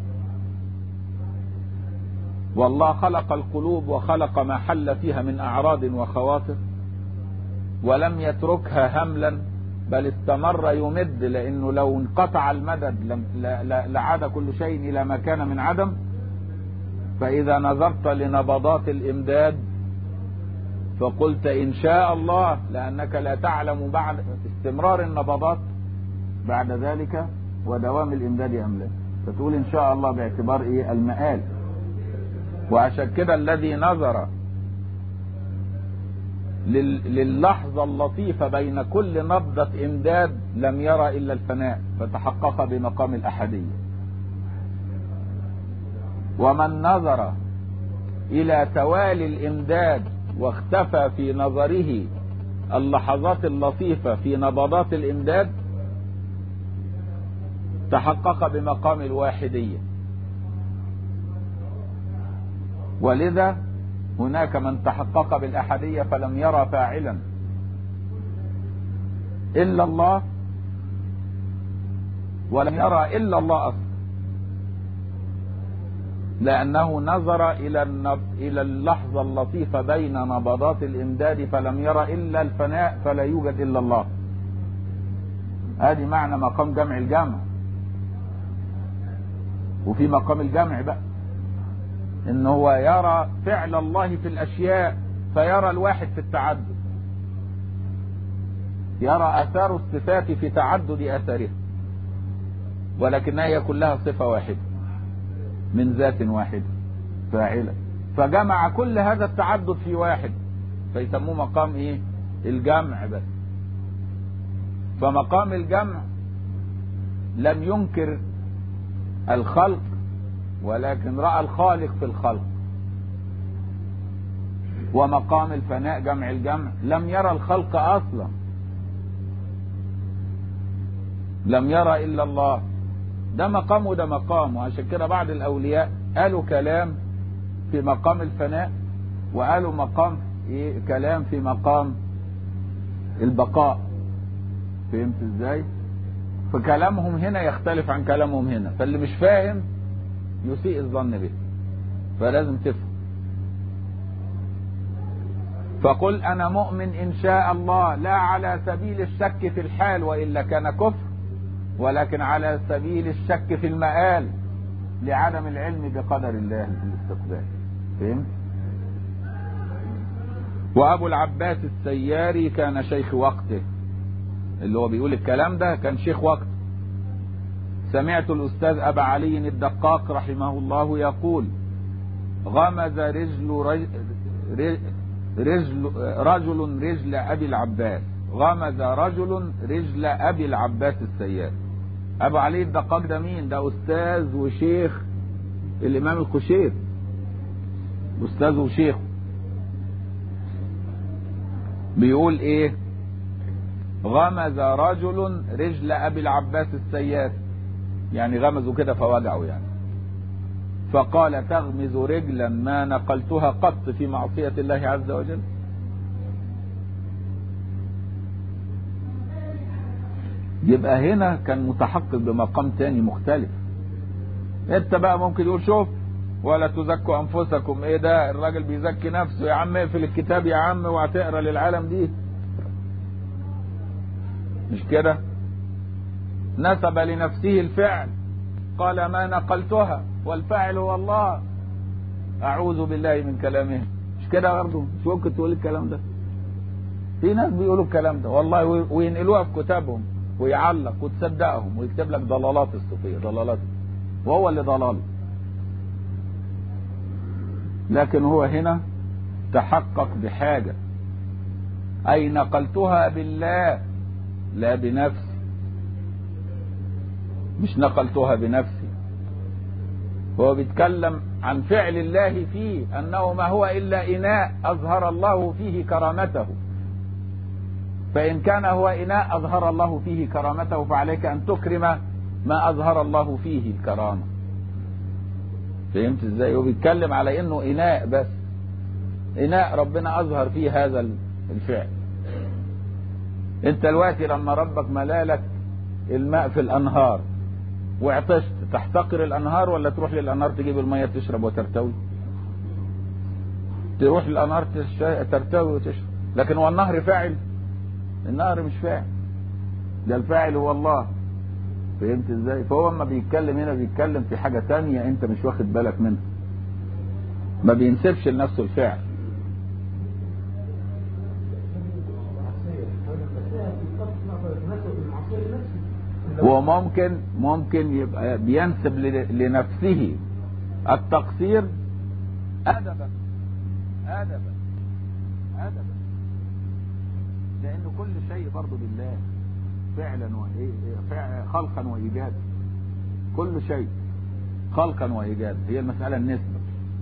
والله خلق القلوب وخلق ما حل فيها من أعراض وخواطر ولم يتركها هملا بل استمر يمد لأنه لو انقطع المدد لعاد كل شيء إلى ما كان من عدم فإذا نظرت لنبضات الإمداد فقلت إن شاء الله لأنك لا تعلم بعد استمرار النبضات بعد ذلك ودوام الإمداد أم لا فتقول إن شاء الله باعتبار إيه المآل وعشان كده الذي نظر للحظة اللطيفة بين كل نبضة إمداد لم يرى إلا الفناء فتحقق بمقام الأحدية ومن نظر إلى توالي الإمداد واختفى في نظره اللحظات اللطيفة في نبضات الإمداد تحقق بمقام الواحدية ولذا هناك من تحقق بالأحدية فلم يرى فاعلا إلا الله ولم يرى إلا الله أصلا لأنه نظر إلى النب... إلى اللحظة اللطيفة بين نبضات الإمداد فلم يرى إلا الفناء فلا يوجد إلا الله هذه معنى مقام جمع الجمع وفي مقام الجمع بقى ان هو يرى فعل الله في الاشياء فيرى الواحد في التعدد يرى اثار الصفات في تعدد اثارها ولكنها هي كلها صفة واحدة من ذات واحدة فاعلة فجمع كل هذا التعدد في واحد فيسموه مقام ايه الجمع بس فمقام الجمع لم ينكر الخلق ولكن رأى الخالق في الخلق ومقام الفناء جمع الجمع لم يرى الخلق أصلا لم يرى إلا الله ده مقام وده مقام وعشان كده بعض الأولياء قالوا كلام في مقام الفناء وقالوا مقام ايه كلام في مقام البقاء فهمت ازاي فكلامهم هنا يختلف عن كلامهم هنا فاللي مش فاهم يسيء الظن به فلازم تفهم فقل انا مؤمن ان شاء الله لا على سبيل الشك في الحال والا كان كفر ولكن على سبيل الشك في المآل لعدم العلم بقدر الله في الاستقبال فهمت وابو العباس السياري كان شيخ وقته اللي هو بيقول الكلام ده كان شيخ وقته سمعت الاستاذ ابا علي الدقاق رحمه الله يقول غمز رجل رجل, رجل رجل رجل ابي العباس غمز رجل رجل ابي العباس السياري ابو علي الدقاق ده مين ده استاذ وشيخ الامام القشير استاذ وشيخ بيقول ايه غمز رجل رجل ابي العباس السيار يعني غمزوا كده فوجعوا يعني فقال تغمز رجلا ما نقلتها قط في معصية الله عز وجل يبقى هنا كان متحقق بمقام تاني مختلف انت بقى ممكن يقول شوف ولا تزكوا انفسكم ايه ده الراجل بيزكي نفسه يا عم اقفل الكتاب يا عم وهتقرا للعالم دي مش كده نسب لنفسه الفعل قال ما نقلتها والفاعل هو الله اعوذ بالله من كلامه مش كده برضه مش ممكن تقول الكلام ده في ناس بيقولوا الكلام ده والله وينقلوها في كتابهم ويعلق وتصدقهم ويكتب لك ضلالات الصوفيه ضلالات وهو اللي ضلال لكن هو هنا تحقق بحاجه اي نقلتها بالله لا بنفسي مش نقلتها بنفسي هو بيتكلم عن فعل الله فيه انه ما هو الا اناء اظهر الله فيه كرامته فان كان هو اناء اظهر الله فيه كرامته فعليك ان تكرم ما اظهر الله فيه الكرامه فهمت ازاي هو بيتكلم على انه اناء بس اناء ربنا اظهر فيه هذا الفعل انت دلوقتي لما ربك ملالك الماء في الانهار وعطشت تحتقر الانهار ولا تروح للانهار تجيب الميه تشرب وترتوي تروح للانهار ترتوي وتشرب لكن هو النهر فاعل النهر مش فاعل ده الفاعل هو الله فهمت ازاي فهو اما بيتكلم هنا بيتكلم في حاجه تانية انت مش واخد بالك منها ما بينسبش لنفسه الفعل وممكن ممكن يبقى بينسب لنفسه التقصير أدبا أدبا أدبا لأن كل شيء برضه بالله فعلا وإيه خلقا وإيجادا كل شيء خلقا وإيجادا هي المسألة النسبة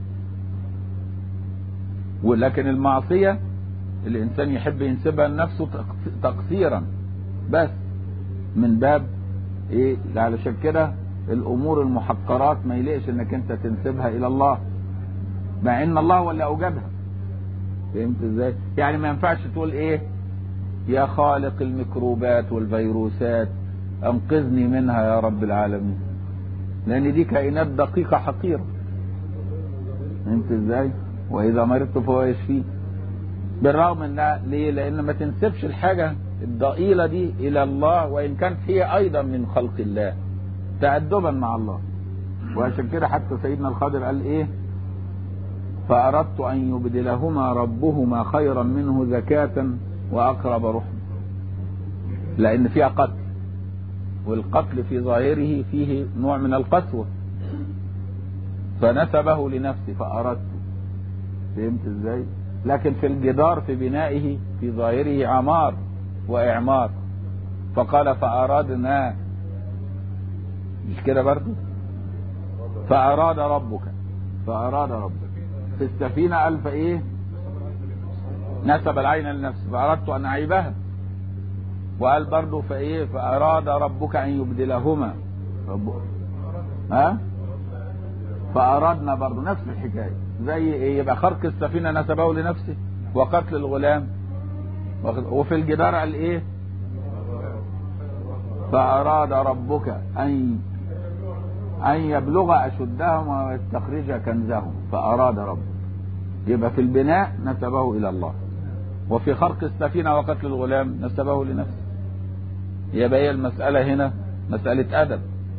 ولكن المعصية الإنسان يحب ينسبها لنفسه تقصيرا بس من باب ايه علشان كده الامور المحقرات ما يليقش انك انت تنسبها الى الله مع ان الله هو اللي اوجدها فهمت ازاي يعني ما ينفعش تقول ايه يا خالق الميكروبات والفيروسات انقذني منها يا رب العالمين لان دي كائنات دقيقة حقيرة فهمت ازاي واذا مرضت فهو يشفيه بالرغم ان ليه لان ما تنسبش الحاجة الضئيلة دي إلى الله وإن كانت هي أيضا من خلق الله تأدبا مع الله وعشان كده حتى سيدنا الخضر قال إيه فأردت أن يبدلهما ربهما خيرا منه زكاة وأقرب رحمة لأن فيها قتل والقتل في ظاهره فيه نوع من القسوة فنسبه لنفسه فأردت فهمت ازاي لكن في الجدار في بنائه في ظاهره عمار وإعمار فقال فأرادنا مش كده برضو فأراد ربك فأراد ربك في السفينة قال فإيه نسب العين لنفسه فأردت أن أعيبها وقال برضو فإيه فأراد ربك أن يبدلهما رب... ها فأرادنا برضه نفس الحكاية زي ايه يبقى خرق السفينة نسبه لنفسه وقتل الغلام وفي الجدار قال ايه فأراد ربك أن أن يبلغ أشدهم ويستخرج كنزهم فأراد ربك يبقى في البناء نسبه إلى الله وفي خرق السفينة وقتل الغلام نسبه لنفسه يبقى هي المسألة هنا مسألة أدب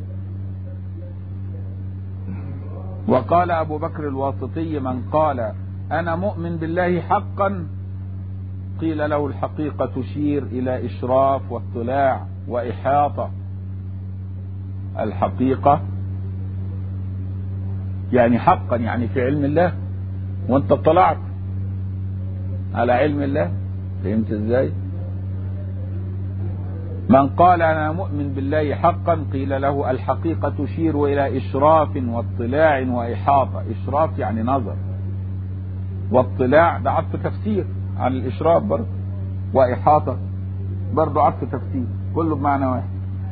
وقال أبو بكر الواسطي من قال أنا مؤمن بالله حقا قيل له الحقيقة تشير إلى إشراف واطلاع وإحاطة الحقيقة يعني حقا يعني في علم الله وانت اطلعت على علم الله فهمت ازاي من قال انا مؤمن بالله حقا قيل له الحقيقة تشير الى اشراف واطلاع واحاطة اشراف يعني نظر واطلاع ده عطف تفسير عن الاشراف برضه واحاطة برضه عطف تفسير كله بمعنى واحد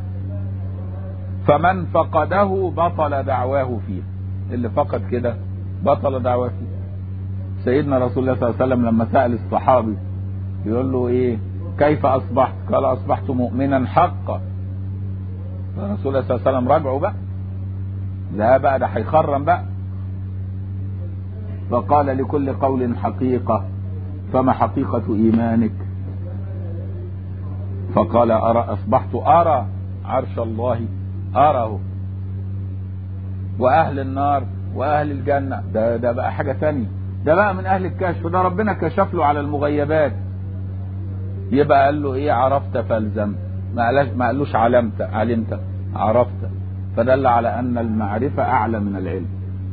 فمن فقده بطل دعواه فيه اللي فقد كده بطل دعواه فيه سيدنا رسول الله صلى الله عليه وسلم لما سأل الصحابي يقول له ايه كيف اصبحت قال اصبحت مؤمنا حقا فالرسول الله صلى الله عليه وسلم راجعه بقى لا بقى ده هيخرم بقى فقال لكل قول حقيقة فما حقيقة ايمانك فقال أرى أصبحت أرى عرش الله أراه وأهل النار وأهل الجنة ده, ده بقى حاجة تانية ده بقى من أهل الكشف ده ربنا كشف له على المغيبات يبقى قال له إيه عرفت فالزم ما قالش ما قالوش علمت علمت عرفت فدل على أن المعرفة أعلى من العلم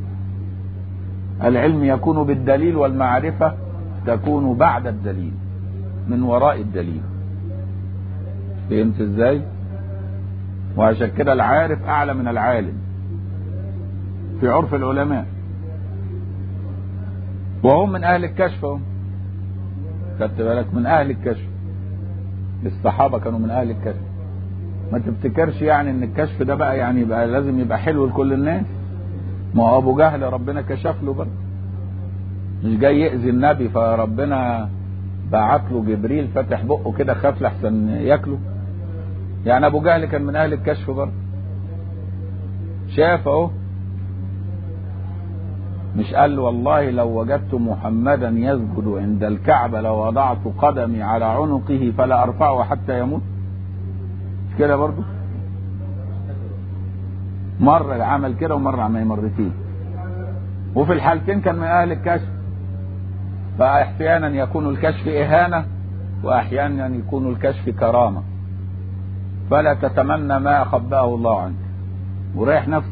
العلم يكون بالدليل والمعرفة تكون بعد الدليل من وراء الدليل فهمت ازاي وعشان كده العارف اعلى من العالم في عرف العلماء وهم من اهل الكشف هم خدت بالك من اهل الكشف الصحابه كانوا من اهل الكشف ما تفتكرش يعني ان الكشف ده بقى يعني يبقى لازم يبقى حلو لكل الناس ما هو ابو جهل ربنا كشف له برضه مش جاي يأذي النبي فربنا بعت له جبريل فتح بقه كده خاف لحسن ياكله يعني ابو جهل كان من اهل الكشف برضه شاف اهو مش قال له والله لو وجدت محمدا يسجد عند الكعبة لوضعت قدمي على عنقه فلا ارفعه حتى يموت مش كده برضه مرة عمل كده ومرة عمل مرتين وفي الحالتين كان من اهل الكشف فاحيانا يكون الكشف اهانة واحيانا يكون الكشف كرامة فلا تتمنى ما خباه الله عنك وريح نفسك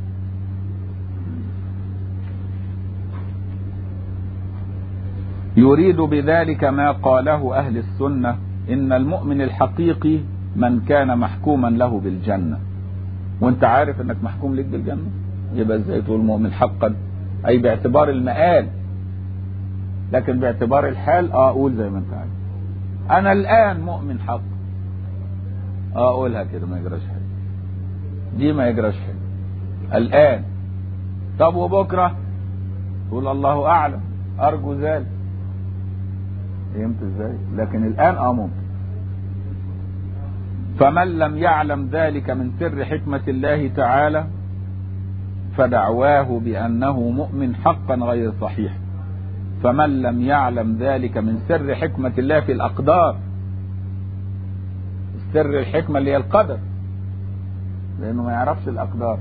يريد بذلك ما قاله أهل السنة إن المؤمن الحقيقي من كان محكوما له بالجنة وانت عارف انك محكوم لك بالجنة يبقى ازاي تقول مؤمن حقا اي باعتبار المآل لكن باعتبار الحال اه اقول زي ما انت عارف انا الان مؤمن حق اه اقولها كده ما يجراش حاجه دي ما يجراش حاجه الان طب وبكره تقول الله اعلم ارجو ذلك فهمت ازاي لكن الان اه ممكن فمن لم يعلم ذلك من سر حكمة الله تعالى فدعواه بأنه مؤمن حقا غير صحيح فمن لم يعلم ذلك من سر حكمة الله في الأقدار سر الحكمة اللي هي القدر لأنه ما يعرفش الأقدار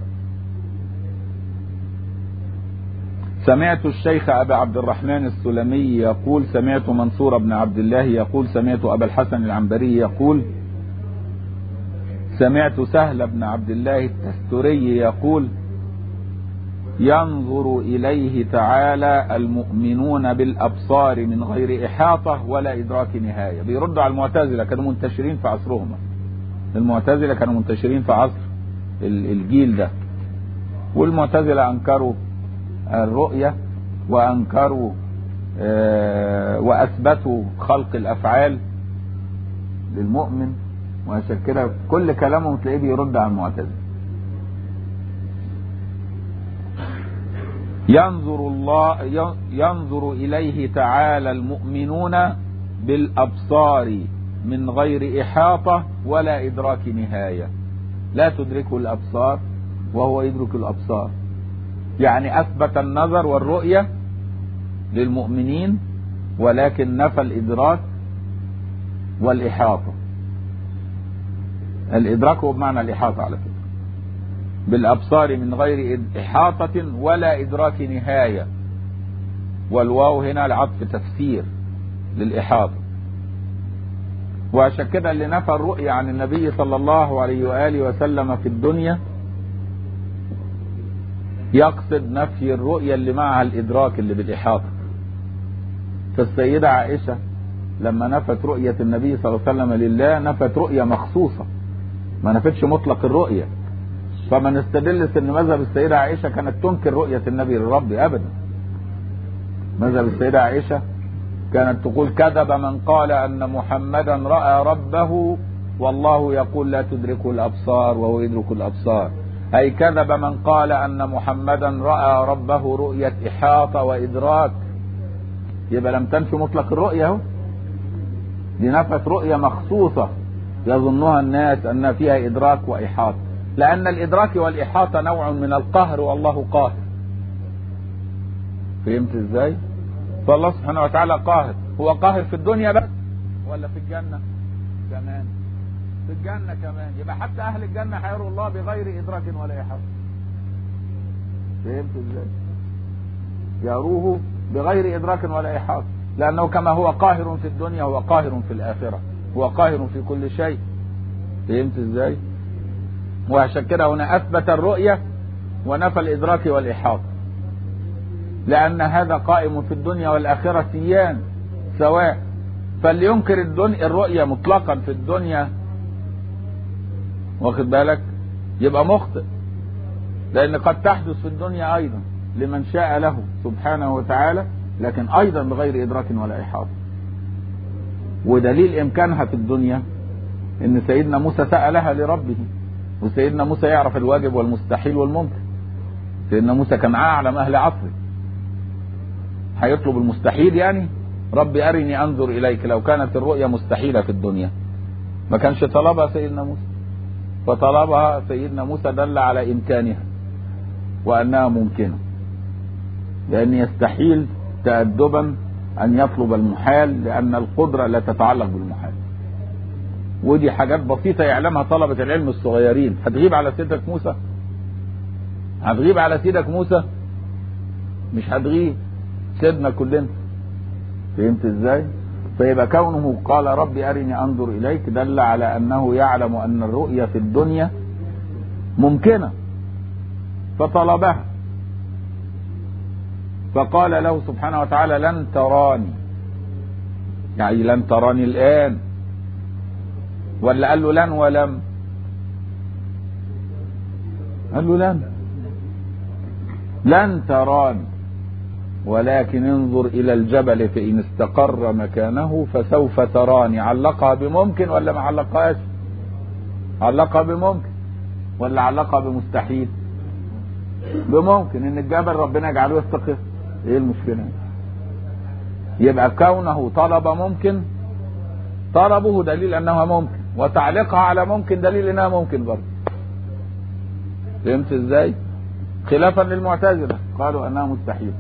سمعت الشيخ أبا عبد الرحمن السلمي يقول سمعت منصور بن عبد الله يقول سمعت أبا الحسن العنبري يقول سمعت سهل بن عبد الله التستري يقول ينظر إليه تعالى المؤمنون بالأبصار من غير إحاطة ولا إدراك نهاية بيردوا على المعتزلة كانوا منتشرين في عصرهم المعتزلة كانوا منتشرين في عصر الجيل ده والمعتزلة أنكروا الرؤية وأنكروا وأثبتوا خلق الأفعال للمؤمن وعشان كده كل كلامهم تلاقيه بيرد على المعتزله ينظر الله ينظر إليه تعالى المؤمنون بالأبصار من غير إحاطة ولا إدراك نهاية لا تدركه الأبصار وهو يدرك الأبصار يعني أثبت النظر والرؤية للمؤمنين ولكن نفى الإدراك والإحاطة الإدراك هو بمعنى الإحاطة على فكرة بالأبصار من غير إحاطة ولا إدراك نهاية والواو هنا العطف تفسير للإحاطة وعشان كده اللي نفى الرؤية عن النبي صلى الله عليه وآله وسلم في الدنيا يقصد نفي الرؤية اللي معها الإدراك اللي بالإحاطة فالسيدة عائشة لما نفت رؤية النبي صلى الله عليه وسلم لله نفت رؤية مخصوصة ما نفتش مطلق الرؤية فما نستدلش ان مذهب السيدة عائشة كانت تنكر رؤية النبي للرب ابدا مذهب السيدة عائشة كانت تقول كذب من قال ان محمدا رأى ربه والله يقول لا تدركه الابصار وهو يدرك الابصار اي كذب من قال ان محمدا رأى ربه رؤية احاطة وادراك يبقى لم تنفي مطلق الرؤية اهو دي نفت رؤية مخصوصة يظنها الناس ان فيها ادراك واحاطة لان الادراك والاحاطة نوع من القهر والله قاهر فهمت ازاي فالله سبحانه وتعالى قاهر هو قاهر في الدنيا بس ولا في الجنة كمان في الجنة كمان يبقى حتى اهل الجنة هيروا الله بغير ادراك ولا احاطة فهمت ازاي يروه بغير ادراك ولا احاطة لانه كما هو قاهر في الدنيا هو قاهر في الاخرة هو قاهر في كل شيء فهمت ازاي وعشان كده هنا اثبت الرؤية ونفى الادراك والاحاطة لان هذا قائم في الدنيا والاخرة سيان سواء فاللي ينكر الدنيا الرؤية مطلقا في الدنيا واخد بالك يبقى مخطئ لان قد تحدث في الدنيا ايضا لمن شاء له سبحانه وتعالى لكن ايضا بغير ادراك ولا احاطة ودليل امكانها في الدنيا ان سيدنا موسى سألها لربه وسيدنا موسى يعرف الواجب والمستحيل والممكن سيدنا موسى كان اعلم اهل عصره هيطلب المستحيل يعني ربي ارني انظر اليك لو كانت الرؤيا مستحيلة في الدنيا ما كانش طلبها سيدنا موسى فطلبها سيدنا موسى دل على امكانها وانها ممكنة لان يستحيل تأدبا ان يطلب المحال لان القدرة لا تتعلق بالمحال ودي حاجات بسيطة يعلمها طلبة العلم الصغيرين هتغيب على سيدك موسى هتغيب على سيدك موسى مش هتغيب سيدنا كلنا فهمت ازاي فيبقى كونه قال ربي ارني انظر اليك دل على انه يعلم ان الرؤية في الدنيا ممكنة فطلبها فقال له سبحانه وتعالى لن تراني يعني لن تراني الآن ولا قال له لن ولم قال له لن لن تراني ولكن انظر إلى الجبل فإن استقر مكانه فسوف تراني علقها بممكن ولا ما علقهاش علقها بممكن ولا علقها بمستحيل بممكن ان الجبل ربنا يجعله يستقر ايه المشكلة يبقى كونه طلب ممكن طلبه دليل انها ممكن وتعليقها على ممكن دليل انها ممكن برضه فهمت ازاي خلافا للمعتزلة قالوا انها مستحيل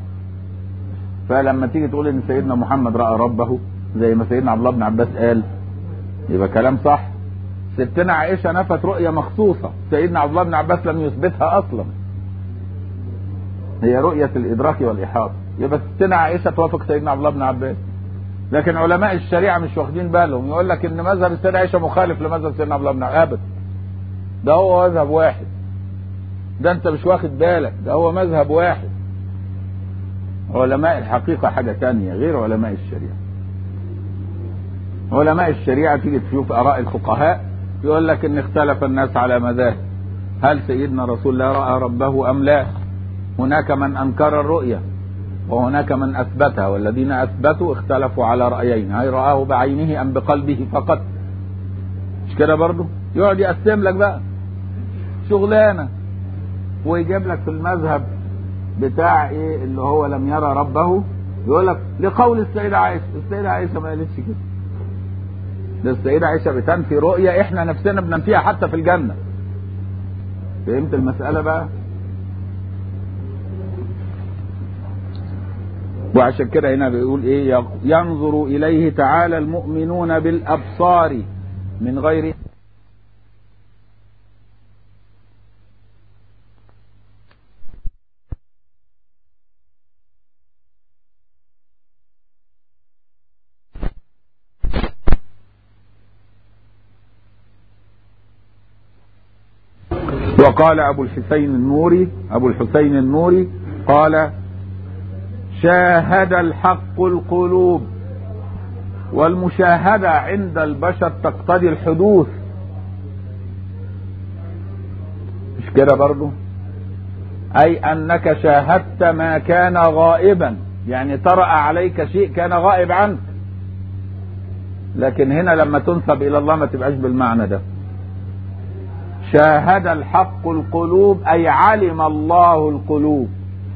فلما تيجي تقول ان سيدنا محمد رأى ربه زي ما سيدنا عبد الله بن عباس قال يبقى كلام صح ستنا عائشة نفت رؤية مخصوصة سيدنا عبد الله بن عباس لم يثبتها اصلا هي رؤية الادراك والاحاطة يبقى ستنا عائشة توافق سيدنا عبد الله بن عباس لكن علماء الشريعة مش واخدين بالهم يقول لك ان مذهب السيدة عائشة مخالف لمذهب سيدنا عبد الله بن عباس ابدا ده هو مذهب واحد ده انت مش واخد بالك ده هو مذهب واحد علماء الحقيقة حاجة تانية غير علماء الشريعة علماء الشريعة تيجي تشوف آراء الفقهاء يقول لك ان اختلف الناس على مذاهب هل سيدنا رسول الله رأى ربه أم لا هناك من أنكر الرؤية وهناك من أثبتها والذين أثبتوا اختلفوا على رأيين هل رآه بعينه أم بقلبه فقط مش كده برضه يقعد يقسم لك بقى شغلانة ويجيب لك في المذهب بتاع ايه اللي هو لم يرى ربه يقول لك لقول السيدة عائشة السيدة عائشة ما قالتش كده ده السيدة عائشة بتنفي رؤية احنا نفسنا بننفيها حتى في الجنة فهمت المسألة بقى وعشان كده هنا بيقول ايه ينظر اليه تعالى المؤمنون بالابصار من غير وقال ابو الحسين النوري ابو الحسين النوري قال شاهد الحق القلوب والمشاهدة عند البشر تقتضي الحدوث مش كده برضو اي انك شاهدت ما كان غائبا يعني طرأ عليك شيء كان غائب عنك لكن هنا لما تنسب الى الله ما تبقاش بالمعنى ده شاهد الحق القلوب اي علم الله القلوب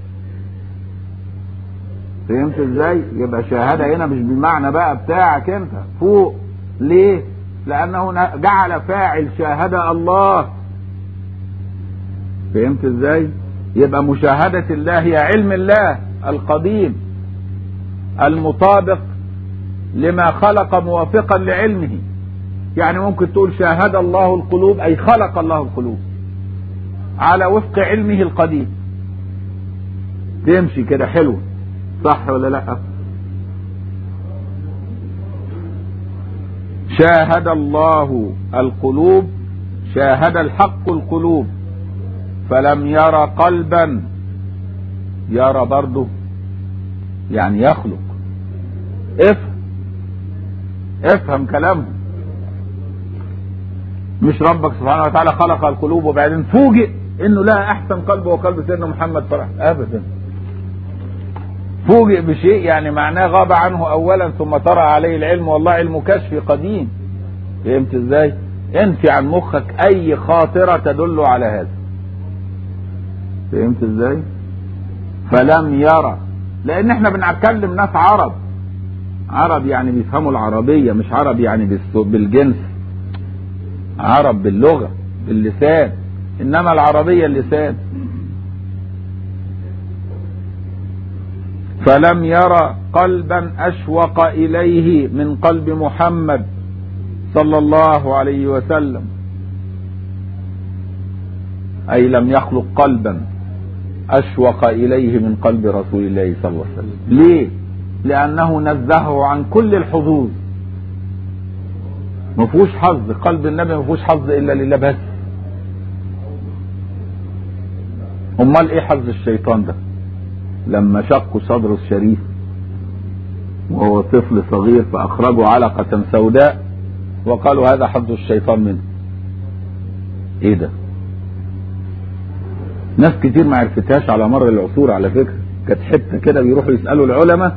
فهمت ازاي يبقى شاهدة هنا مش بالمعنى بقى بتاعك انت فوق ليه لانه جعل فاعل شاهدة الله فهمت ازاي يبقى مشاهدة الله هي علم الله القديم المطابق لما خلق موافقا لعلمه يعني ممكن تقول شاهد الله القلوب اي خلق الله القلوب على وفق علمه القديم تمشي كده حلو صح ولا لا شاهد الله القلوب شاهد الحق القلوب فلم يرى قلبا يرى برضه يعني يخلق افهم افهم كلامه مش ربك سبحانه وتعالى خلق القلوب وبعدين فوجئ انه لا احسن قلب وقلب سيدنا محمد فرح ابدا فوجئ بشيء يعني معناه غاب عنه اولا ثم طرأ عليه العلم والله علم كشف قديم فهمت ازاي انفي عن مخك اي خاطرة تدل على هذا فهمت ازاي فلم يرى لان احنا بنتكلم ناس عرب عرب يعني بيفهموا العربية مش عرب يعني بالجنس عرب باللغة باللسان انما العربية اللسان فلم يرى قلبا اشوق اليه من قلب محمد صلى الله عليه وسلم اي لم يخلق قلبا اشوق اليه من قلب رسول الله صلى الله عليه وسلم ليه لانه نزهه عن كل الحظوظ ما فيهوش حظ قلب النبي ما فيهوش حظ الا لله بس امال ايه حظ الشيطان ده لما شقوا صدره الشريف وهو طفل صغير فاخرجوا علقة سوداء وقالوا هذا حظ الشيطان منه ايه ده ناس كتير ما عرفتهاش على مر العصور على فكرة كانت حتة كده بيروحوا يسألوا العلماء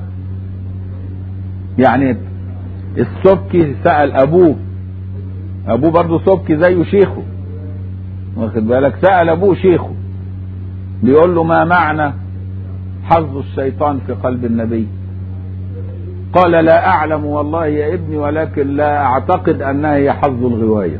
يعني السبكي سأل ابوه ابوه برضه سبكي زيه شيخه واخد بالك سأل ابوه شيخه بيقول له ما معنى حظ الشيطان في قلب النبي قال لا اعلم والله يا ابني ولكن لا اعتقد انها هي حظ الغواية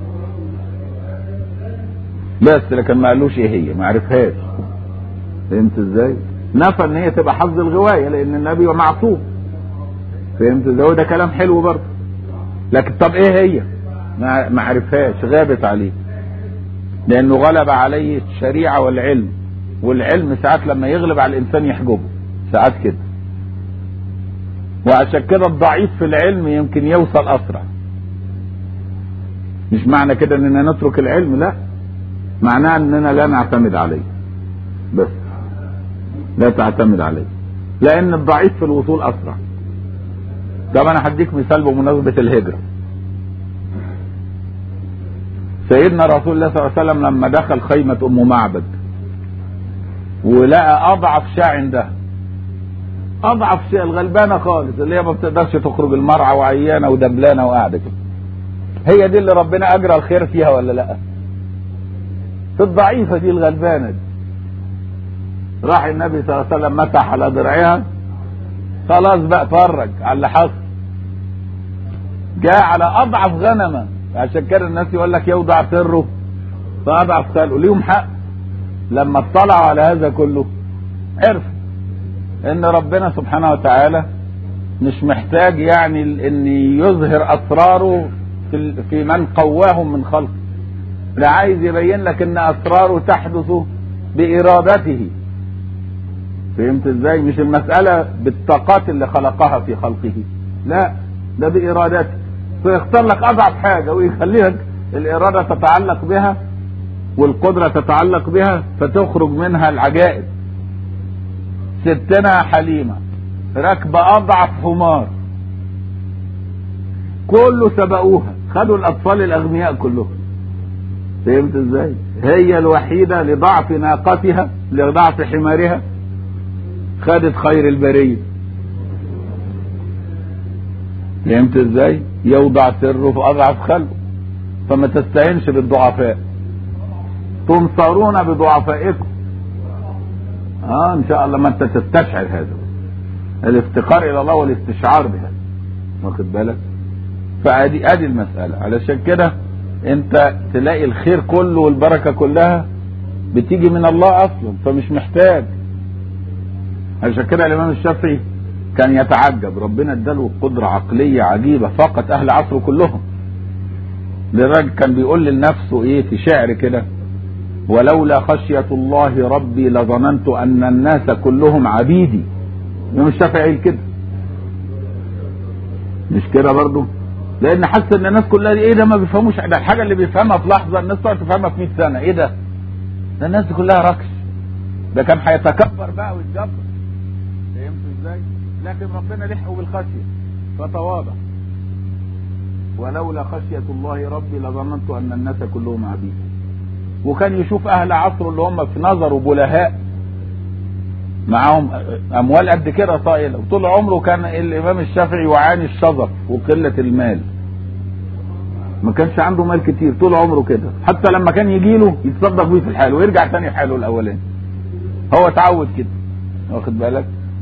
بس لكن ما قالوش ايه هي ما عرفهاش فهمت ازاي نفى ان هي تبقى حظ الغواية لان النبي معصوم فهمت ازاي وده كلام حلو برضه لكن طب ايه هي ما عرفهاش غابت عليه لانه غلب عليه الشريعة والعلم والعلم ساعات لما يغلب على الانسان يحجبه ساعات كده وعشان كده الضعيف في العلم يمكن يوصل اسرع مش معنى كده اننا نترك العلم لا معناه اننا لا نعتمد عليه بس لا تعتمد عليه لان الضعيف في الوصول اسرع طب انا هديك مثال بمناسبة الهجرة سيدنا رسول الله صلى الله عليه وسلم لما دخل خيمة ام معبد ولقى اضعف شاة عندها اضعف شاة الغلبانة خالص اللي هي ما بتقدرش تخرج المرعى وعيانة ودبلانة وقاعدة كده هي دي اللي ربنا اجرى الخير فيها ولا لا في الضعيفة دي الغلبانة دي راح النبي صلى الله عليه وسلم مسح على درعها خلاص بقى اتفرج على اللي حصل جاء على اضعف غنمه عشان كده الناس يقول لك يوضع سره فاضعف خلقه ليهم حق لما اطلعوا على هذا كله عرفوا ان ربنا سبحانه وتعالى مش محتاج يعني ان يظهر اسراره في, في من قواهم من خلقه لا عايز يبين لك ان اسراره تحدث بارادته فهمت ازاي مش المسألة بالطاقات اللي خلقها في خلقه لا ده بارادته فيختار لك اضعف حاجة ويخلي لك الارادة تتعلق بها والقدرة تتعلق بها فتخرج منها العجائب ستنا حليمة راكبة اضعف حمار كله سبقوها خدوا الاطفال الاغنياء كلهم فهمت ازاي هي الوحيدة لضعف ناقتها لضعف حمارها خدت خير البرية فهمت ازاي يوضع سره في اضعف خلقه فما تستعينش بالضعفاء تنصرون بضعفائكم اه ان شاء الله ما انت تستشعر هذا الافتقار الى الله والاستشعار بهذا واخد بالك فادي ادي المسألة علشان كده انت تلاقي الخير كله والبركة كلها بتيجي من الله اصلا فمش محتاج عشان كده الامام الشافعي كان يتعجب ربنا اداله قدرة عقلية عجيبة فقط اهل عصره كلهم لدرجة كان بيقول لنفسه ايه في شعر كده ولولا خشية الله ربي لظننت ان الناس كلهم عبيدي الامام الشافعي كده مش كده برضه لان حس ان الناس كلها ايه ده ما بيفهموش ده الحاجه اللي بيفهمها في لحظه الناس تقعد تفهمها في 100 سنه ايه ده ده الناس دي كلها ركش ده كان هيتكبر بقى ويتجبر فهمت ازاي لكن ربنا لحقه بالخشيه فتواضع ولولا خشية الله ربي لظننت أن الناس كلهم عبيد وكان يشوف أهل عصره اللي هم في نظره بلهاء معاهم أموال قد كده طائلة وطول عمره كان الإمام الشافعي يعاني الشظف وقلة المال ما كانش عنده مال كتير طول عمره كده حتى لما كان يجي له يتصدق بيه في الحال ويرجع تاني حاله الأولاني هو اتعود كده واخد بالك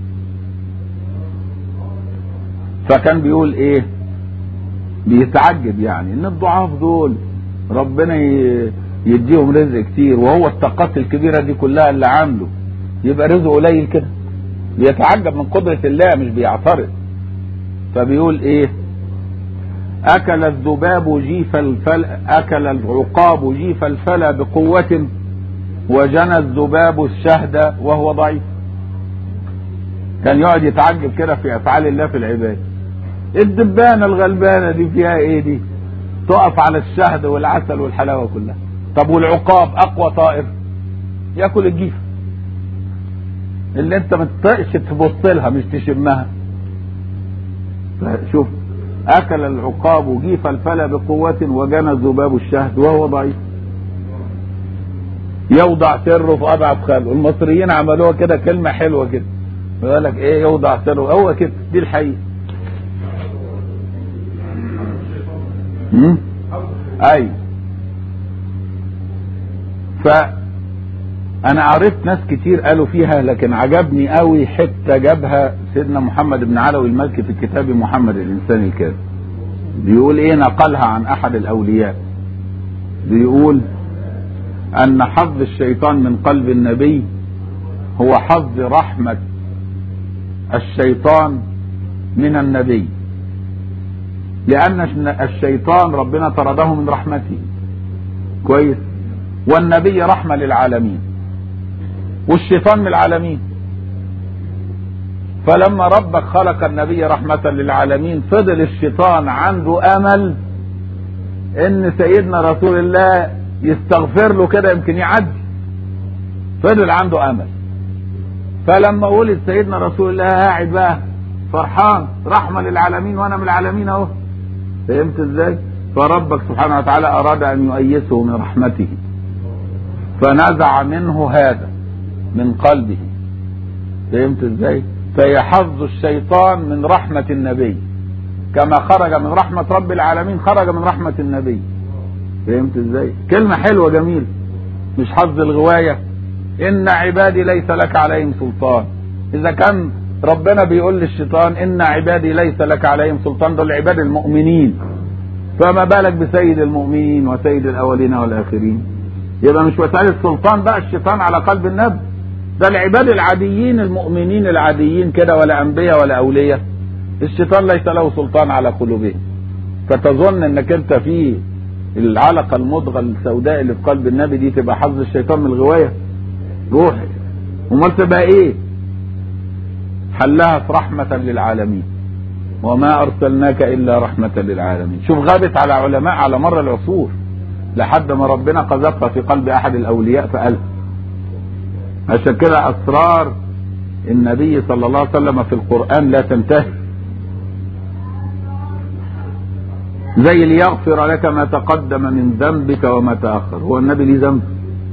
فكان بيقول ايه بيتعجب يعني ان الضعاف دول ربنا يديهم رزق كتير وهو الطاقات الكبيره دي كلها اللي عامله يبقى رزقه قليل كده بيتعجب من قدره الله مش بيعترض فبيقول ايه اكل الذباب جيف الفل اكل العقاب جيف الفلا بقوه وجنى الذباب الشهد وهو ضعيف كان يقعد يتعجب كده في افعال الله في العباد الدبانة الغلبانة دي فيها ايه دي تقف على الشهد والعسل والحلاوة كلها طب والعقاب اقوى طائر ياكل الجيف اللي انت ما تطقش تبص لها مش تشمها شوف اكل العقاب جيف الفلا بقوة وجنى الذباب الشهد وهو ضعيف يوضع سره في اضعف خلقه المصريين عملوها كده كلمة حلوة كده يقول لك ايه يوضع سره هو كده دي الحقيقة اي فانا عرفت ناس كتير قالوا فيها لكن عجبني قوي حته جابها سيدنا محمد بن علوي المالكي في كتاب محمد الانسان الكاذب بيقول ايه نقلها عن احد الاولياء بيقول ان حظ الشيطان من قلب النبي هو حظ رحمه الشيطان من النبي لأن الشيطان ربنا طرده من رحمته كويس والنبي رحمة للعالمين والشيطان من العالمين فلما ربك خلق النبي رحمة للعالمين فضل الشيطان عنده أمل إن سيدنا رسول الله يستغفر له كده يمكن يعدي فضل عنده أمل فلما ولد سيدنا رسول الله قاعد بقى فرحان رحمة للعالمين وأنا من العالمين أهو فهمت ازاي فربك سبحانه وتعالى اراد ان يؤيسه من رحمته فنزع منه هذا من قلبه فهمت ازاي فهي حظ الشيطان من رحمة النبي كما خرج من رحمة رب العالمين خرج من رحمة النبي فهمت ازاي كلمة حلوة جميلة مش حظ الغواية ان عبادي ليس لك عليهم سلطان اذا كان ربنا بيقول للشيطان ان عبادي ليس لك عليهم سلطان دول عباد المؤمنين فما بالك بسيد المؤمنين وسيد الاولين والاخرين يبقى مش مسألة سلطان بقى الشيطان على قلب النبي ده العباد العاديين المؤمنين العاديين كده ولا انبياء ولا اولياء الشيطان ليس له سلطان على قلوبهم فتظن انك انت في العلقة المضغة السوداء اللي في قلب النبي دي تبقى حظ الشيطان من الغواية روحي امال تبقى ايه حلها في رحمة للعالمين وما ارسلناك الا رحمة للعالمين شوف غابت على علماء على مر العصور لحد ما ربنا قذفها في قلب احد الاولياء فقالها عشان كده اسرار النبي صلى الله عليه وسلم في القرآن لا تنتهي زي ليغفر لك ما تقدم من ذنبك وما تأخر هو النبي ليه ذنب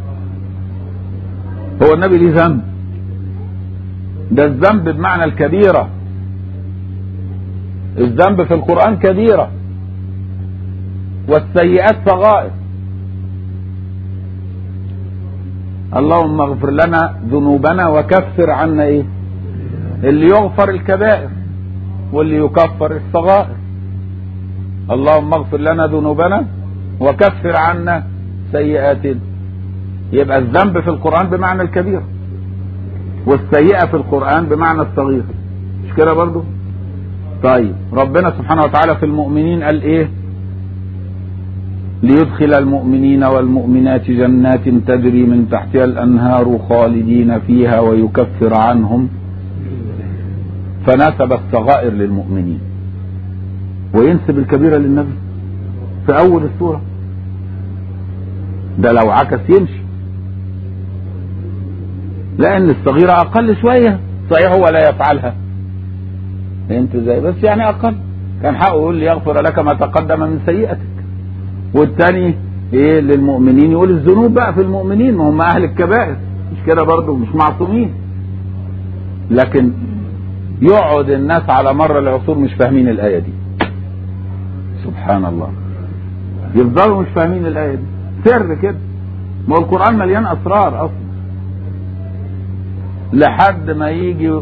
هو النبي ليه ذنب ده الذنب بمعنى الكبيرة الذنب في القرآن كبيرة والسيئات صغائر اللهم اغفر لنا ذنوبنا وكفر عنا ايه اللي يغفر الكبائر واللي يكفر الصغائر اللهم اغفر لنا ذنوبنا وكفر عنا سيئاتنا يبقى الذنب في القرآن بمعنى الكبير والسيئة في القرآن بمعنى الصغير مش كده برضو طيب ربنا سبحانه وتعالى في المؤمنين قال ايه ليدخل المؤمنين والمؤمنات جنات تجري من تحتها الانهار خالدين فيها ويكفر عنهم فنسب الصغائر للمؤمنين وينسب الكبيرة للنبي في اول السورة ده لو عكس يمشي لان الصغيرة اقل شوية صحيح هو لا يفعلها فهمت ازاي بس يعني اقل كان حقه يقول لي يغفر لك ما تقدم من سيئتك والتاني ايه للمؤمنين يقول الذنوب بقى في المؤمنين ما هم اهل الكبائر مش كده برضه مش معصومين لكن يقعد الناس على مر العصور مش فاهمين الايه دي سبحان الله يفضلوا مش فاهمين الايه دي سر كده ما هو القران مليان اسرار اصلا لحد ما يجي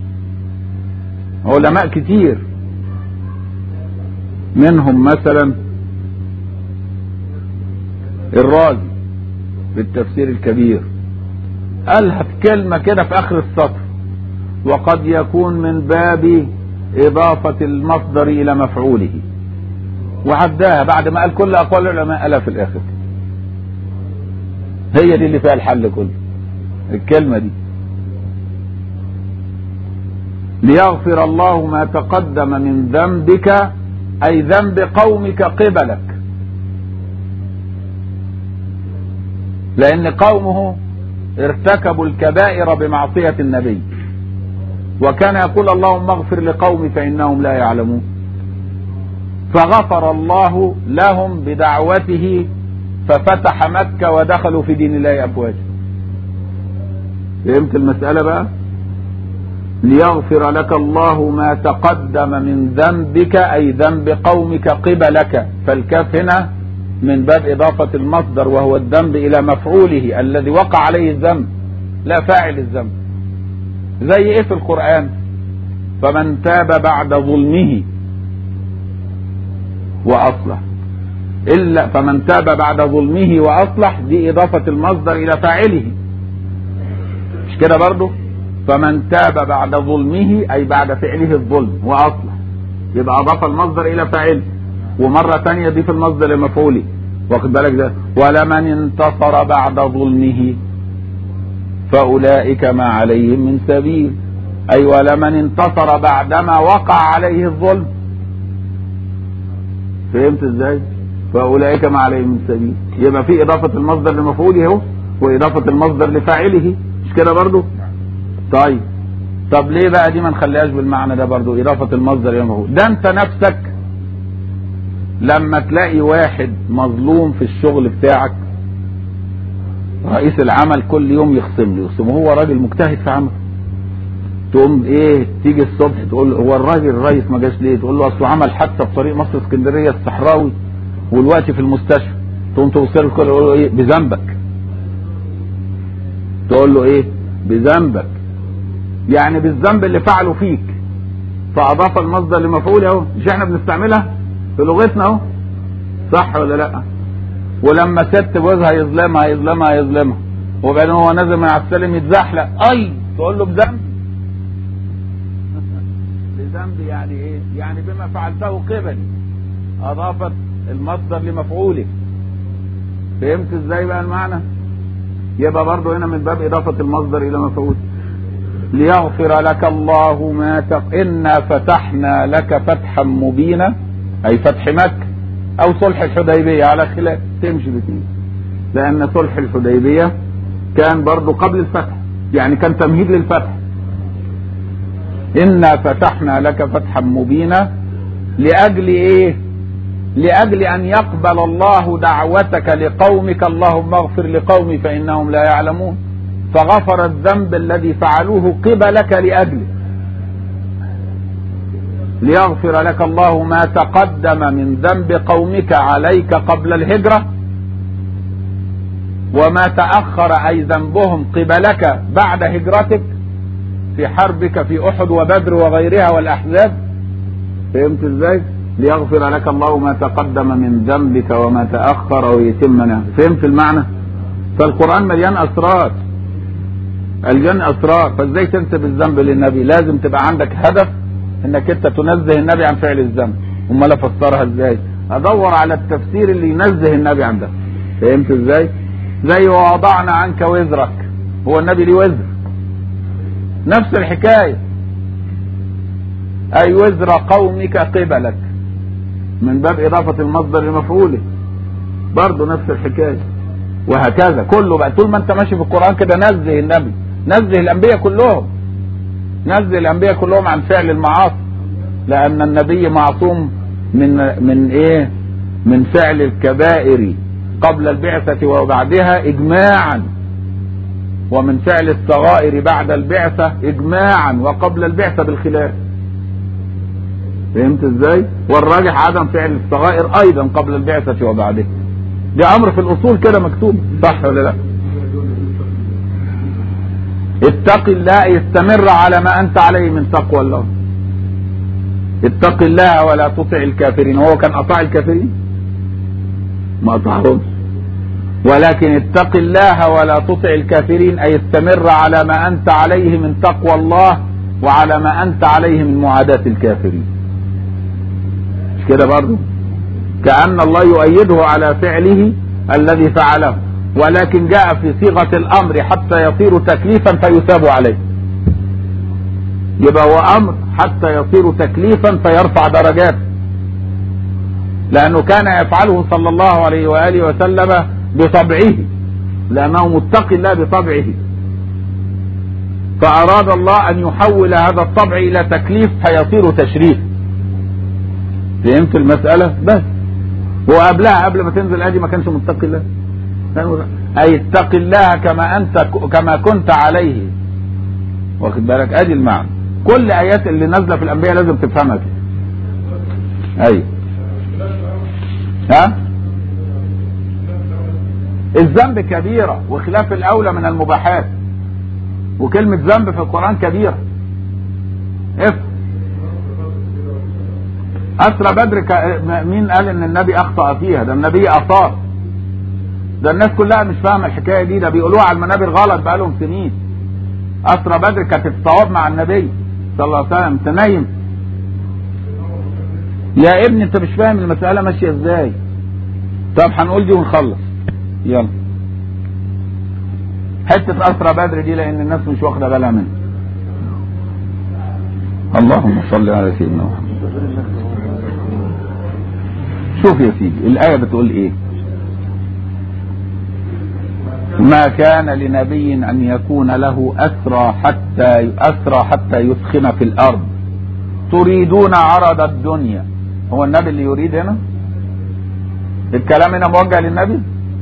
علماء كتير منهم مثلا الرازي في التفسير الكبير قالها في كلمة كده في آخر السطر وقد يكون من باب إضافة المصدر إلى مفعوله وعداها بعد ما قال كل أقوال العلماء قالها في الآخر هي دي اللي فيها الحل كله الكلمة دي ليغفر الله ما تقدم من ذنبك أي ذنب قومك قبلك لأن قومه ارتكبوا الكبائر بمعصية النبي وكان يقول اللهم اغفر لقومي فإنهم لا يعلمون فغفر الله لهم بدعوته ففتح مكة ودخلوا في دين الله أفواجا فهمت المسألة بقى ليغفر لك الله ما تقدم من ذنبك أي ذنب قومك قبلك فالكاف هنا من باب إضافة المصدر وهو الذنب إلى مفعوله الذي وقع عليه الذنب لا فاعل الذنب زي إيه في القرآن فمن تاب بعد ظلمه وأصلح إلا فمن تاب بعد ظلمه وأصلح دي إضافة المصدر إلى فاعله مش كده برضه فمن تاب بعد ظلمه أي بعد فعله الظلم وأصلح يبقى أضاف المصدر إلى فاعله ومرة تانية دي في المصدر المفعولي واخد بالك ده ولمن انتصر بعد ظلمه فأولئك ما عليهم من سبيل أي ولمن انتصر بعدما وقع عليه الظلم فهمت ازاي فأولئك ما عليهم من سبيل يبقى في إضافة المصدر لمفعوله اهو وإضافة المصدر لفاعله مش كده برضو طيب طب ليه بقى دي ما نخليهاش بالمعنى ده برضو إضافة المصدر إلى المفعول ده أنت نفسك لما تلاقي واحد مظلوم في الشغل بتاعك رئيس العمل كل يوم يخصم له يخصم هو راجل مجتهد في عمله تقوم ايه تيجي الصبح تقول هو الراجل الرئيس ما جاش ليه تقول له اصله عمل حادثه في طريق مصر اسكندريه الصحراوي والوقت في المستشفى تقوم توصل له كل ايه بذنبك تقول له ايه بذنبك يعني بالذنب اللي فعله فيك فاضاف المصدر لمفعول اهو مش احنا بنستعملها في لغتنا اهو صح ولا لا ولما ست جوزها يظلمها يظلمها يظلمها وبعدين هو نازل من على السلم يتزحلق اي تقول له بذنب بذنب يعني ايه يعني بما فعلته قبلي اضافت المصدر لمفعوله فهمت ازاي بقى المعنى يبقى برضه هنا من باب اضافه المصدر الى مفعول ليغفر لك الله ما تق... انا فتحنا لك فتحا مبينا اي فتح مكه او صلح الحديبيه على خلاف تمشي بتيجي لان صلح الحديبيه كان برضه قبل الفتح يعني كان تمهيد للفتح انا فتحنا لك فتحا مبينا لاجل ايه لاجل ان يقبل الله دعوتك لقومك اللهم اغفر لقومي فانهم لا يعلمون فغفر الذنب الذي فعلوه قبلك لاجله ليغفر لك الله ما تقدم من ذنب قومك عليك قبل الهجره وما تاخر اي ذنبهم قبلك بعد هجرتك في حربك في احد وبدر وغيرها والاحزاب فهمت ازاي ليغفر لك الله ما تقدم من ذنبك وما تاخر ويتم نعمه فهمت المعنى فالقران مليان اسرار مليان اسرار فازاي تنسب الذنب للنبي لازم تبقى عندك هدف انك انت تنزه النبي عن فعل الذنب امال افسرها ازاي ادور على التفسير اللي ينزه النبي عن ده فهمت ازاي زي ووضعنا عنك وزرك هو النبي ليه وزر نفس الحكاية أي وزر قومك قبلك من باب إضافة المصدر لمفعوله برضه نفس الحكاية وهكذا كله بقى طول ما أنت ماشي في القرآن كده نزه النبي نزه الأنبياء كلهم نزه الأنبياء كلهم عن فعل المعاصي لأن النبي معصوم من من إيه؟ من فعل الكبائر قبل البعثة وبعدها إجماعا ومن فعل الصغائر بعد البعثة إجماعا وقبل البعثة بالخلاف فهمت ازاي والراجح عدم فعل الصغائر ايضا قبل البعثة وبعدها ده امر في الاصول كده مكتوب صح ولا لا اتق الله استمر على ما انت عليه من تقوى الله اتق الله ولا تطع الكافرين هو كان اطاع الكافرين ما اطاعهمش ولكن اتق الله ولا تطع الكافرين اي استمر على ما انت عليه من تقوى الله وعلى ما انت عليه من معاداة الكافرين مش كده برضو كأن الله يؤيده على فعله الذي فعله ولكن جاء في صيغة الامر حتى يصير تكليفا فيثاب عليه يبقى هو امر حتى يصير تكليفا فيرفع درجات لانه كان يفعله صلى الله عليه واله وسلم بطبعه لأنه متقي الله بطبعه فأراد الله أن يحول هذا الطبع إلى تكليف فيصير تشريف فهمت المسألة بس وقبلها قبل ما تنزل ادي ما كانش متقي الله أي اتق الله كما أنت كما كنت عليه واخد بالك ادي المعنى كل آيات اللي نازلة في الأنبياء لازم تفهمها كده أيوه ها الذنب كبيرة وخلاف الأولى من المباحات وكلمة ذنب في القرآن كبيرة اف أسرى بدر ك... مين قال إن النبي أخطأ فيها ده النبي أصاب ده الناس كلها مش فاهمة الحكاية دي ده بيقولوها على المنابر غلط بقالهم سنين أسرى بدر كانت الصواب مع النبي صلى الله عليه وسلم أنت نايم يا ابني أنت مش فاهم المسألة ماشية إزاي طب هنقول دي ونخلص يلا حتة أسرى بدر دي لأن الناس مش واخدة بالها منها اللهم صل على سيدنا محمد شوف يا سيدي الآية بتقول إيه ما كان لنبي أن يكون له أسرى حتى أسرى حتى يثخن في الأرض تريدون عرض الدنيا هو النبي اللي يريد هنا الكلام هنا موجه للنبي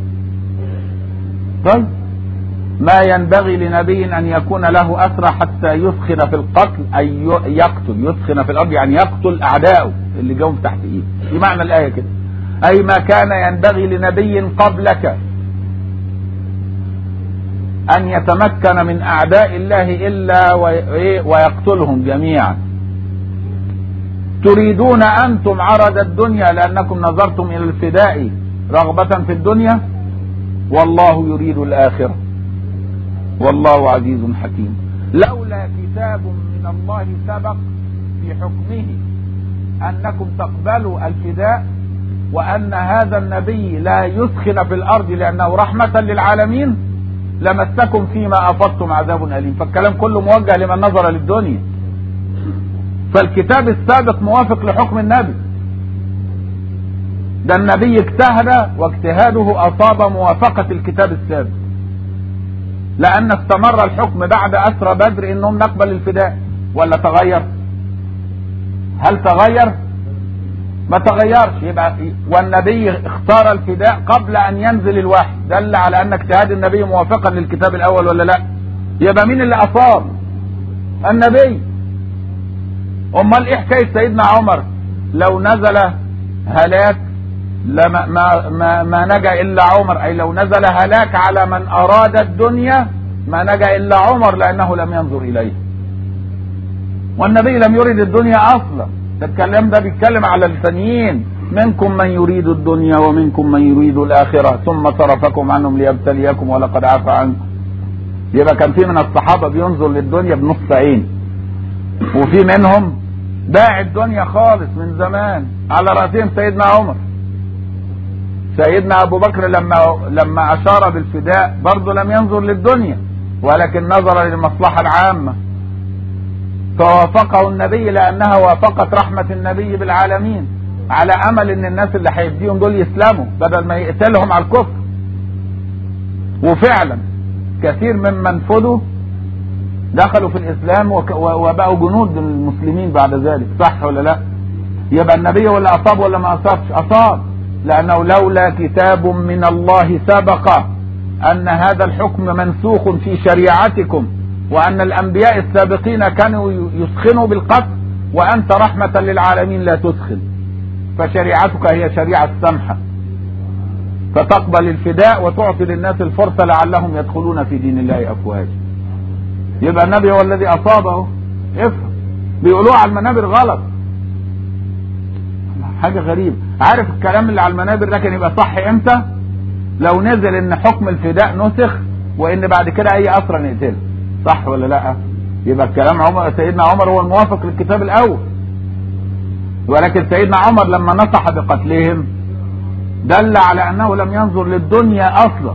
طيب ما ينبغي لنبي ان يكون له اسرى حتى يثخن في القتل اي يقتل يثخن في الارض يعني يقتل اعدائه اللي جاهم تحت ايده دي معنى الايه كده اي ما كان ينبغي لنبي قبلك أن يتمكن من أعداء الله إلا ويقتلهم جميعا تريدون أنتم عرض الدنيا لأنكم نظرتم إلى الفداء رغبة في الدنيا والله يريد الآخرة والله عزيز حكيم لولا كتاب من الله سبق في حكمه أنكم تقبلوا الفداء وأن هذا النبي لا يسخن في الأرض لأنه رحمة للعالمين لمسكم فيما أفضتم عذاب أليم فالكلام كله موجه لمن نظر للدنيا فالكتاب السابق موافق لحكم النبي ده النبي اجتهد واجتهاده أصاب موافقة الكتاب السابق لأن استمر الحكم بعد أسرى بدر إنهم نقبل الفداء ولا تغير هل تغير ما تغيرش يبقى والنبي اختار الفداء قبل ان ينزل الوحي دل على ان اجتهاد النبي موافقا للكتاب الاول ولا لا يبقى مين اللي اصاب النبي امال ايه حكايه سيدنا عمر لو نزل هلاك لما ما, ما, ما نجا الا عمر اي لو نزل هلاك على من اراد الدنيا ما نجا الا عمر لانه لم ينظر اليه والنبي لم يرد الدنيا اصلا ده الكلام ده بيتكلم على الثانيين منكم من يريد الدنيا ومنكم من يريد الآخرة ثم صرفكم عنهم ليبتليكم ولقد عفى عنكم يبقى كان في من الصحابة بينظر للدنيا بنص عين وفي منهم باع الدنيا خالص من زمان على رأسهم سيدنا عمر سيدنا أبو بكر لما لما أشار بالفداء برضه لم ينظر للدنيا ولكن نظر للمصلحة العامة فوافقه النبي لانها وافقت رحمة النبي بالعالمين على امل ان الناس اللي هيديهم دول يسلموا بدل ما يقتلهم على الكفر وفعلا كثير ممن فدوا دخلوا في الاسلام وبقوا جنود المسلمين بعد ذلك صح ولا لا يبقى النبي ولا اصاب ولا ما اصابش اصاب لانه لولا كتاب من الله سبق ان هذا الحكم منسوخ في شريعتكم وأن الأنبياء السابقين كانوا يسخنوا بالقتل وأنت رحمة للعالمين لا تسخن فشريعتك هي شريعة سمحة فتقبل الفداء وتعطي للناس الفرصة لعلهم يدخلون في دين الله أفواجا يبقى النبي هو الذي أصابه افهم بيقولوه على المنابر غلط حاجة غريبة عارف الكلام اللي على المنابر ده كان يبقى صح امتى لو نزل ان حكم الفداء نسخ وان بعد كده اي اسرى نقتله صح ولا لا يبقى الكلام عمر سيدنا عمر هو الموافق للكتاب الاول ولكن سيدنا عمر لما نصح بقتلهم دل على انه لم ينظر للدنيا اصلا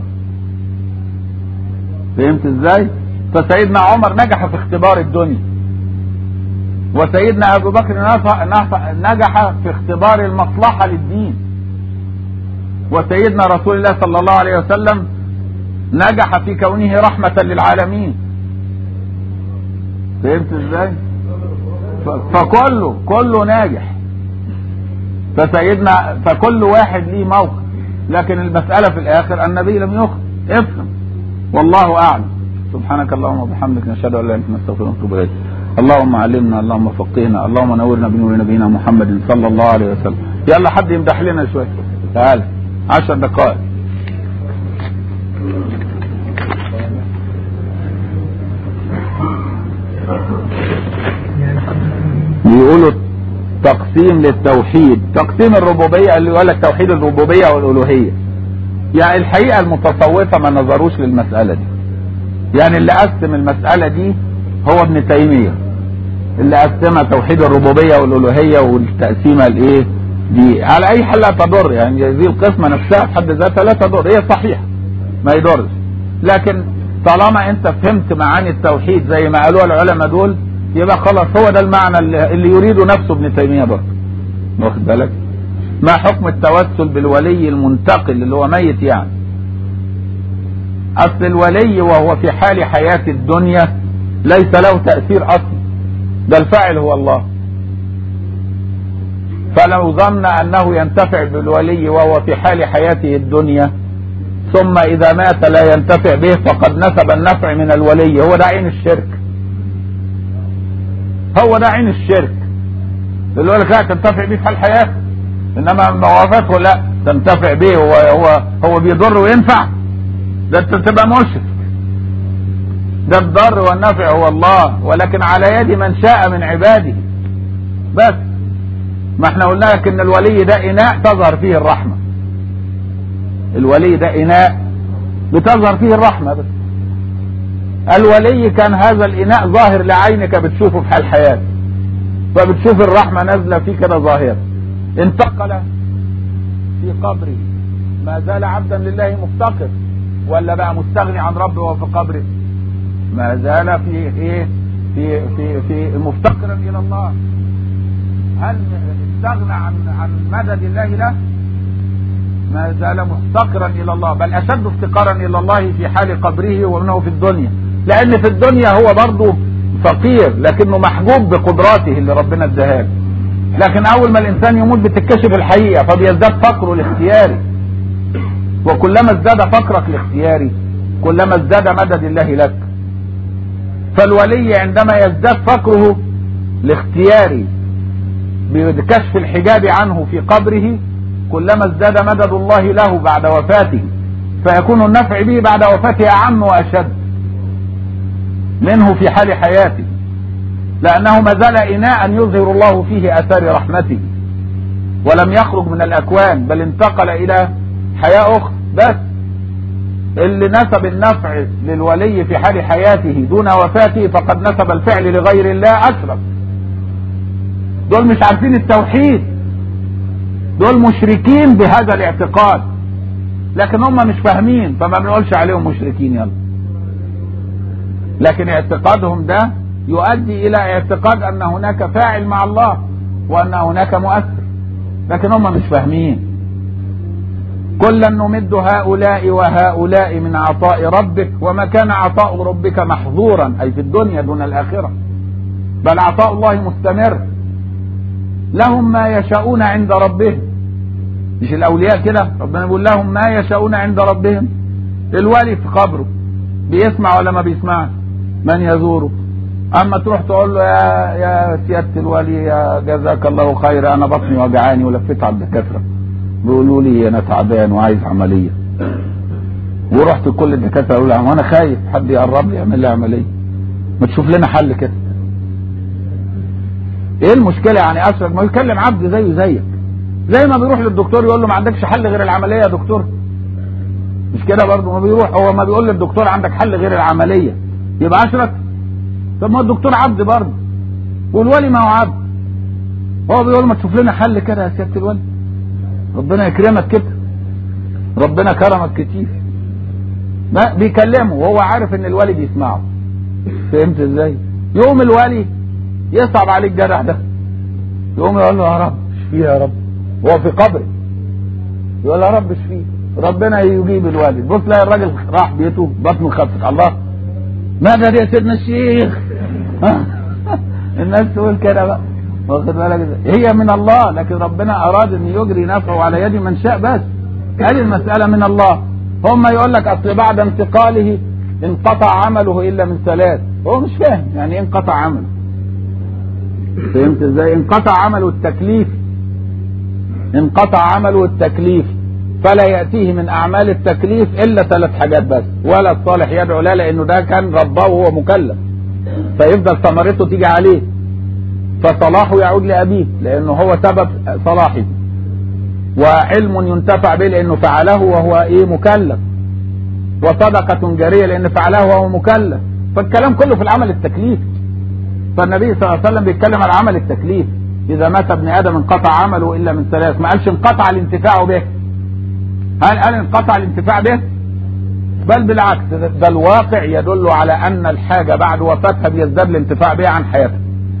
فهمت ازاي فسيدنا عمر نجح في اختبار الدنيا وسيدنا ابو بكر نجح في اختبار المصلحة للدين وسيدنا رسول الله صلى الله عليه وسلم نجح في كونه رحمة للعالمين فهمت ازاي فكله كله ناجح فسيدنا فكل واحد ليه موقف لكن المسألة في الاخر النبي لم يخطئ افهم والله اعلم سبحانك اللهم وبحمدك نشهد ان لا اله الا انت نستغفرك ونتوب اليك اللهم علمنا اللهم فقهنا اللهم نورنا بنور نبينا محمد صلى الله عليه وسلم يلا حد يمدح لنا شويه تعال عشر دقائق بيقولوا تقسيم للتوحيد تقسيم الربوبية اللي يقول لك توحيد الربوبية والألوهية يعني الحقيقة المتصوفة ما نظروش للمسألة دي يعني اللي قسم المسألة دي هو ابن تيمية اللي قسمها توحيد الربوبية والألوهية والتقسيمة الايه دي على اي حال لا تضر يعني دي القسمة نفسها في حد ذاتها لا تضر هي صحيحة ما يضرش لكن طالما انت فهمت معاني التوحيد زي ما قالوها العلماء دول يبقى خلاص هو ده المعنى اللي يريده نفسه ابن تيمية برضه واخد بالك ما حكم التوسل بالولي المنتقل اللي هو ميت يعني اصل الولي وهو في حال حياة الدنيا ليس له تأثير اصلا ده الفاعل هو الله فلو ظن انه ينتفع بالولي وهو في حال حياته الدنيا ثم اذا مات لا ينتفع به فقد نسب النفع من الولي هو ده عين الشرك هو ده عين الشرك اللي يقول لك لا تنتفع بيه في الحياة انما موافقه لا تنتفع بيه هو هو هو بيضر وينفع ده انت تبقى مشرك ده الضر والنفع هو الله ولكن على يد من شاء من عباده بس ما احنا قلنا لك ان الولي ده اناء تظهر فيه الرحمة الولي ده اناء بتظهر فيه الرحمة بس الولي كان هذا الاناء ظاهر لعينك بتشوفه في حال حياتك فبتشوف الرحمة نازلة فيه كده ظاهرة انتقل في قبره ما زال عبدا لله مفتقر ولا بقى مستغني عن ربه وهو في قبره ما زال في ايه في في في مفتقرا الى الله هل استغنى عن عن مدد الله له ما زال مفتقرا الى الله بل اشد افتقارا الى الله في حال قبره ومنه في الدنيا لان في الدنيا هو برضه فقير لكنه محجوب بقدراته اللي ربنا اداها له لكن اول ما الانسان يموت بتتكشف الحقيقه فبيزداد فقره الاختياري وكلما ازداد فقرك الاختياري كلما ازداد مدد الله لك فالولي عندما يزداد فقره الاختياري بكشف الحجاب عنه في قبره كلما ازداد مدد الله له بعد وفاته فيكون النفع به بعد وفاته اعم واشد منه في حال حياته لانه ما زال اناء يظهر الله فيه اثار رحمته ولم يخرج من الاكوان بل انتقل الى حياة اخرى بس اللي نسب النفع للولي في حال حياته دون وفاته فقد نسب الفعل لغير الله اشرف دول مش عارفين التوحيد دول مشركين بهذا الاعتقاد لكن هم مش فاهمين فما بنقولش عليهم مشركين يلا لكن اعتقادهم ده يؤدي الى اعتقاد ان هناك فاعل مع الله وان هناك مؤثر لكن هم مش فاهمين كلا نمد هؤلاء وهؤلاء من عطاء ربك وما كان عطاء ربك محظورا اي في الدنيا دون الاخره بل عطاء الله مستمر لهم ما يشاءون عند ربهم مش الاولياء كده ربنا بيقول لهم ما يشاءون عند ربهم الولي في قبره بيسمع ولا ما بيسمعش من يزوره اما تروح تقول له يا يا سياده الولي يا جزاك الله خير انا بطني وجعاني ولفيت على الدكاتره بيقولوا لي انا تعبان وعايز عمليه ورحت كل الدكاتره يقولوا لي وانا خايف حد يقرب لي يعمل لي عمليه ما تشوف لنا حل كده ايه المشكله يعني اشرك ما يكلم عبد زيه زيك زي ما بيروح للدكتور يقول له ما عندكش حل غير العمليه يا دكتور مش كده برضه ما بيروح هو ما بيقول للدكتور عندك حل غير العمليه يبقى اشرك طب ما الدكتور عبد برضه والولي ما هو عبد هو بيقول ما تشوف لنا حل كده يا سياده الولي ربنا يكرمك كده ربنا كرمك كتير ما بيكلمه وهو عارف ان الولي بيسمعه فهمت ازاي يوم الولي يصعب عليه الجرح ده يقوم يقول له يا رب اشفيه يا رب هو في قبره يقول له يا رب اشفيه ربنا يجيب الوالد بص لا الراجل راح بيته بطنه خفت الله ماذا يا سيدنا الشيخ الناس تقول كده بقى واخد بالك هي من الله لكن ربنا اراد ان يجري نفعه على يد من شاء بس هذه المسألة من الله هم يقول لك اصل بعد انتقاله انقطع عمله الا من ثلاث هو مش فاهم يعني ايه انقطع عمله فهمت ازاي انقطع عمله التكليف انقطع عمله التكليف فلا يأتيه من أعمال التكليف إلا ثلاث حاجات بس ولا الصالح يدعو لا لأنه ده كان رباه وهو مكلف فيفضل ثمرته تيجي عليه فصلاحه يعود لأبيه لأنه هو سبب صلاحه وعلم ينتفع به لأنه فعله وهو إيه مكلف وصدقة جارية لأن فعله وهو مكلف فالكلام كله في العمل التكليفي فالنبي صلى الله عليه وسلم بيتكلم على عمل التكليف إذا مات ابن آدم انقطع عمله إلا من ثلاث ما قالش انقطع الانتفاع به هل قال انقطع الانتفاع به بل بالعكس ده الواقع يدل على أن الحاجة بعد وفاتها بيزداد الانتفاع بها عن حياتها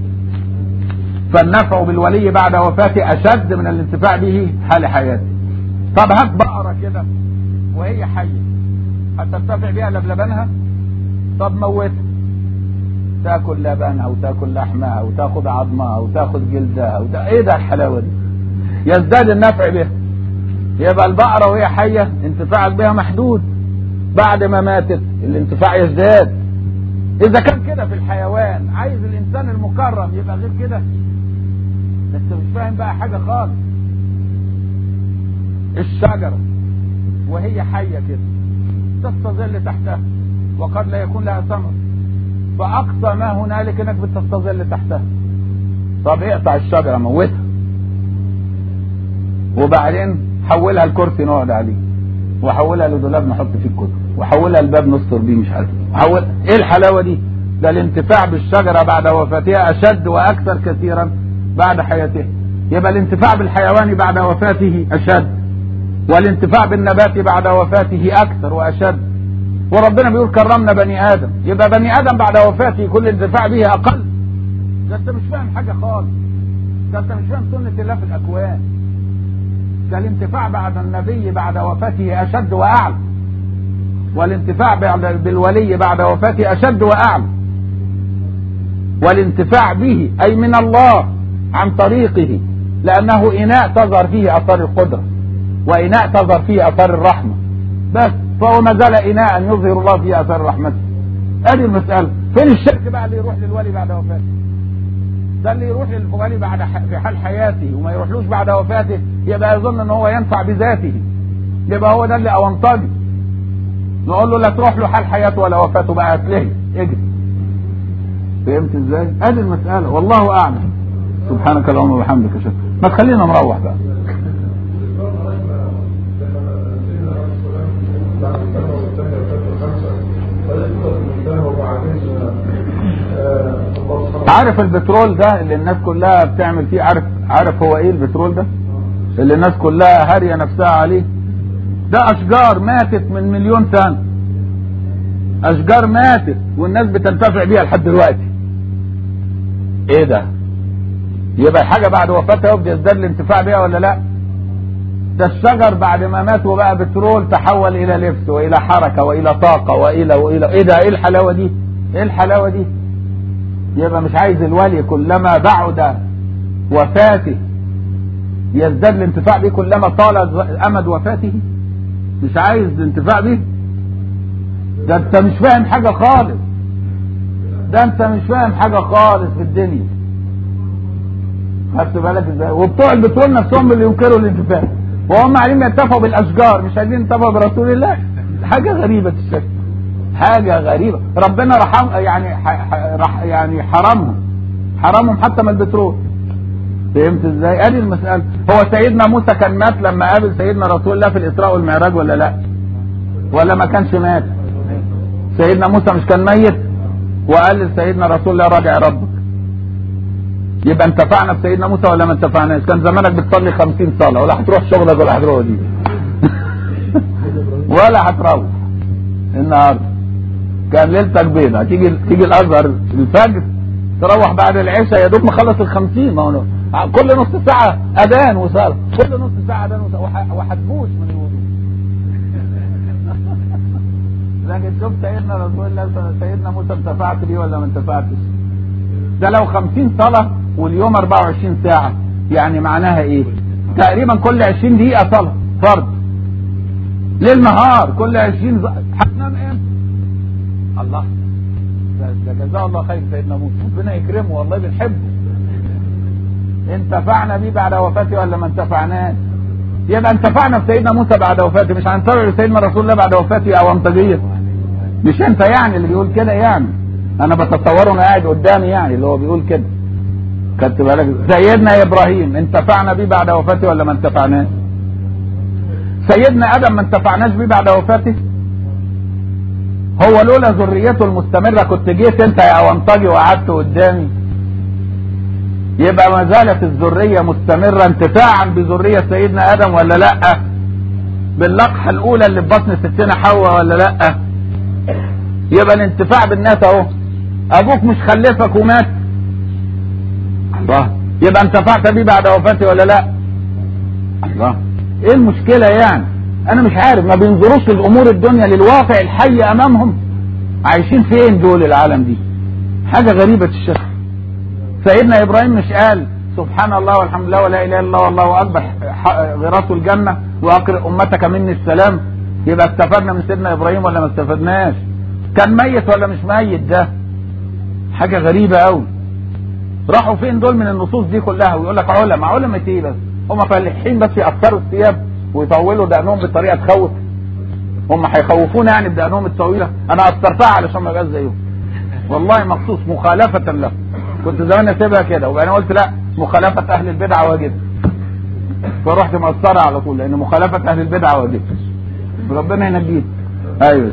فالنفع بالولي بعد وفاته أشد من الانتفاع به حال حياته طب هات بقرة كده وهي حية هتنتفع بها لبلبنها طب موتها تاكل لبنها وتاكل لحمها وتاخد عظمها وتاخد جلدها وده ايه ده الحلاوه دي يزداد النفع بها يبقى البقره وهي حيه انتفاعك بها محدود بعد ما ماتت الانتفاع يزداد اذا كان كده في الحيوان عايز الانسان المكرم يبقى غير كده انت مش فاهم بقى حاجه خالص الشجره وهي حيه كده تستظل تحتها وقد لا يكون لها ثمر فاقصى ما هنالك انك بتستظل تحتها طب اقطع الشجره موتها وبعدين حولها لكرسي نقعد عليه وحولها لدولاب نحط فيه الكتب وحولها لباب نستر بيه مش عارف وحول ايه الحلاوه دي ده الانتفاع بالشجره بعد وفاتها اشد واكثر كثيرا بعد حياتها يبقى الانتفاع بالحيوان بعد وفاته اشد والانتفاع بالنبات بعد وفاته اكثر واشد وربنا بيقول كرمنا بني ادم يبقى بني ادم بعد وفاته كل انتفاع به اقل ده انت مش فاهم حاجه خالص ده انت مش فاهم سنه الله في الاكوان ده الانتفاع بعد النبي بعد وفاته اشد واعلى والانتفاع بالولي بعد وفاته اشد واعلى والانتفاع به اي من الله عن طريقه لانه اناء تظهر فيه اثار القدره واناء تظهر فيه اثار الرحمه بس فهو ما زال اناء يظهر الله فيه اثار رحمته ادي المساله فين الشرك بقى اللي يروح للولي بعد وفاته ده اللي يروح للولي بعد في حال حياته وما يروحلوش بعد وفاته يبقى يظن ان هو ينفع بذاته يبقى هو ده اللي اونطجي نقول له لا تروح له حال حياته ولا وفاته بقى هتلاقي اجري فهمت ازاي؟ ادي المساله والله اعلم سبحانك اللهم وبحمدك اشهد ما تخلينا نروح بقى عارف البترول ده اللي الناس كلها بتعمل فيه عارف عارف هو ايه البترول ده اللي الناس كلها هاريه نفسها عليه ده اشجار ماتت من مليون سنه اشجار ماتت والناس بتنتفع بيها لحد دلوقتي ايه ده يبقى الحاجه بعد وفاتها يبدا يزداد الانتفاع بيها ولا لا ده الشجر بعد ما مات وبقى بترول تحول الى لبس والى حركه والى طاقه والى والى ايه ده ايه الحلاوه دي ايه الحلاوه دي يبقى مش عايز الولي كلما بعد وفاته يزداد الانتفاع به كلما طال امد وفاته مش عايز الانتفاع به ده انت مش فاهم حاجه خالص ده انت مش فاهم حاجه خالص في الدنيا خدت بالك ازاي وبتوع البترول نفسهم اللي ينكروا الانتفاع وهم عايزين يتفقوا بالاشجار مش عايزين يتفقوا برسول الله حاجه غريبه الشكل حاجه غريبه ربنا رحم يعني رح يعني حرمهم حرمهم حتى من البترول فهمت ازاي ادي المساله هو سيدنا موسى كان مات لما قابل سيدنا رسول الله في الاسراء والمعراج ولا لا ولا ما كانش مات سيدنا موسى مش كان ميت وقال لسيدنا رسول الله راجع ربك يبقى انتفعنا بسيدنا موسى ولا ما انتفعناش كان زمانك بتصلي خمسين صلاة ولا هتروح شغلك ولا هتروح دي ولا هتروح النهارده كان ليلتك بيضة تيجي تيجي الازهر الفجر تروح بعد العشاء يا دوب مخلص الخمسين ما هو كل نص ساعة أذان وصلاة كل نص ساعة أذان وصلاة وهتبوش من الوضوء لكن شوف سيدنا رسول الله سيدنا موسى انتفعت بيه ولا ما انتفعتش ده لو 50 صلاة واليوم 24 ساعة يعني معناها ايه تقريبا كل 20 دقيقة صلاة فرض ليل نهار كل 20 هتنام امتى الله ده, ده جزاه الله خير سيدنا موسى ربنا يكرمه والله بنحبه انتفعنا بيه بعد وفاته ولا ما انتفعناش يبقى انتفعنا بسيدنا موسى بعد وفاته مش هنتفع بسيدنا رسول الله بعد وفاته او انتجيه مش انت يعني اللي بيقول كده يعني انا بتصوره انا قاعد قدامي يعني اللي هو بيقول كده خدت بالك سيدنا ابراهيم انتفعنا بيه بعد وفاته ولا ما انتفعناش سيدنا ادم ما انتفعناش بيه بعد وفاته هو لولا ذريته المستمرة كنت جيت انت يا اونطجي وقعدت قدامي يبقى ما زالت الذرية مستمرة انتفاعا بذرية سيدنا ادم ولا لا باللقحة الاولى اللي في بطن ستنا حواء ولا لا يبقى الانتفاع بالناس اهو ابوك مش خلفك ومات الله يبقى انتفعت بيه بعد وفاته ولا لا الله ايه المشكلة يعني انا مش عارف ما بينظروش للامور الدنيا للواقع الحي امامهم عايشين فين دول العالم دي حاجة غريبة الشكل سيدنا ابراهيم مش قال سبحان الله والحمد لله ولا اله الا الله والله اكبر غراسه الجنة واقرئ امتك مني السلام يبقى استفدنا من سيدنا ابراهيم ولا ما استفدناش كان ميت ولا مش ميت ده حاجة غريبة قوي راحوا فين دول من النصوص دي كلها ويقول لك علماء علماء ايه بس هم فالحين بس يقصروا الثياب ويطولوا دقنهم بطريقه تخوف هم هيخوفونا يعني بدقنهم الطويله انا قصرتها علشان ما ابقاش زيهم والله مخصوص مخالفة له كنت زمان اسيبها كده وبعدين قلت لا مخالفة اهل البدع واجب فرحت مقصرة على طول لان مخالفة اهل البدع واجب ربنا ينجيك ايوه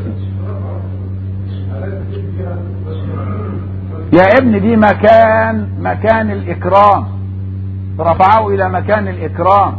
يا ابن دي مكان مكان الاكرام رفعه الى مكان الاكرام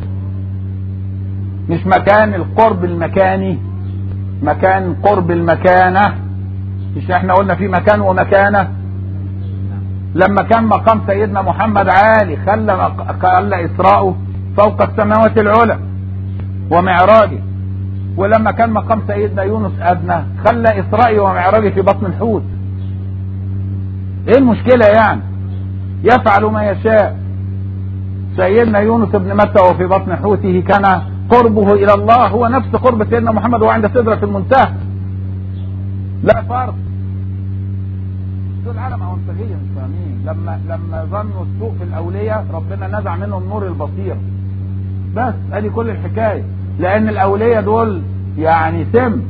مش مكان القرب المكاني مكان قرب المكانة مش احنا قلنا في مكان ومكانة لما كان مقام سيدنا محمد عالي خلى خلى اسراءه فوق السماوات العلى ومعراجه ولما كان مقام سيدنا يونس ادنى خلى اسرائي ومعراجه في بطن الحوت ايه المشكلة يعني يفعل ما يشاء سيدنا يونس بن متى وفي بطن حوته كان قربه الى الله هو نفس قرب سيدنا محمد وهو عند سدرة المنتهى لا فرق دول العالم أونسجية مش فاهمين لما لما ظنوا السوء في الأولياء ربنا نزع منهم نور البصير بس ادي كل الحكاية لأن الأولياء دول يعني سم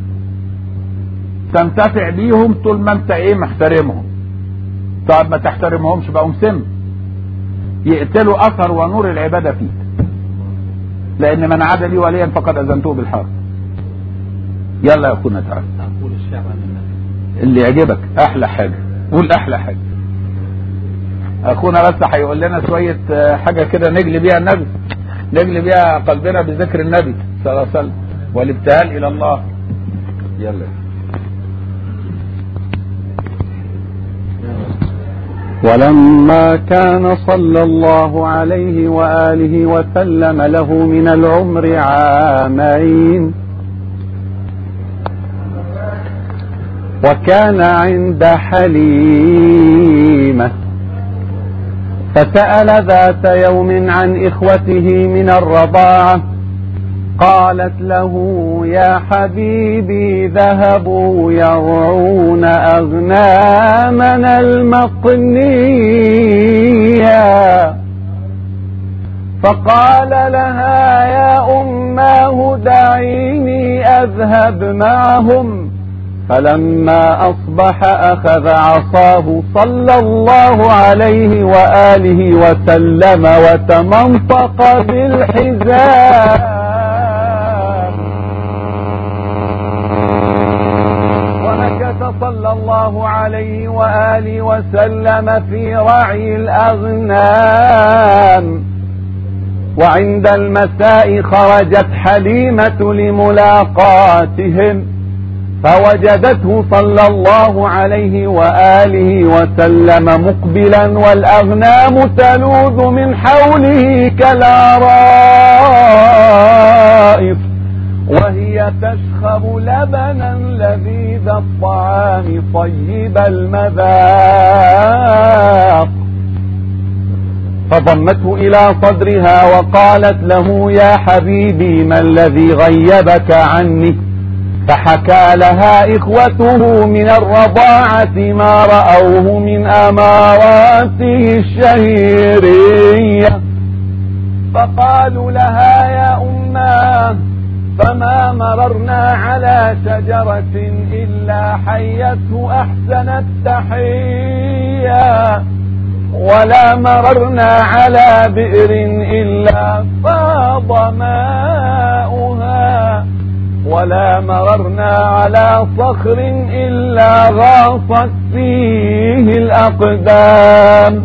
تنتفع بيهم طول ما انت ايه محترمهم طب ما تحترمهمش بقوا سم يقتلوا اثر ونور العبادة فيك لان من عاد لي وليا فقد اذنته بالحرب يلا يا اخونا تعالى أقول الشعب اللي يعجبك احلى حاجة قول احلى حاجة اخونا بس هيقول لنا شوية آه، حاجة كده نجلي بيها النبي نجلي بيها قلبنا بذكر النبي صلى الله عليه وسلم والابتهال الى الله يلا ولما كان صلى الله عليه وآله وسلم له من العمر عامين وكان عند حليمة فسأل ذات يوم عن إخوته من الرضاعة قالت له يا حبيبي ذهبوا يرعون أغنامنا المقنية فقال لها يا أماه دعيني أذهب معهم فلما أصبح أخذ عصاه صلى الله عليه وآله وسلم وتمنطق بالحزام ومكث صلى الله عليه وآله وسلم في رعي الأغنام وعند المساء خرجت حليمة لملاقاتهم فوجدته صلى الله عليه وآله وسلم مقبلا والأغنام تلوذ من حوله كالعرائف وهي تشخب لبنا لذيذ الطعام طيب المذاق فضمته إلى صدرها وقالت له يا حبيبي ما الذي غيبك عني فحكى لها إخوته من الرضاعة ما رأوه من أماراته الشهيرية فقالوا لها يا أماه فما مررنا على شجرة إلا حيته أحسن التحية ولا مررنا على بئر إلا فاض ماؤها ولا مررنا على صخر إلا غاصت فيه الأقدام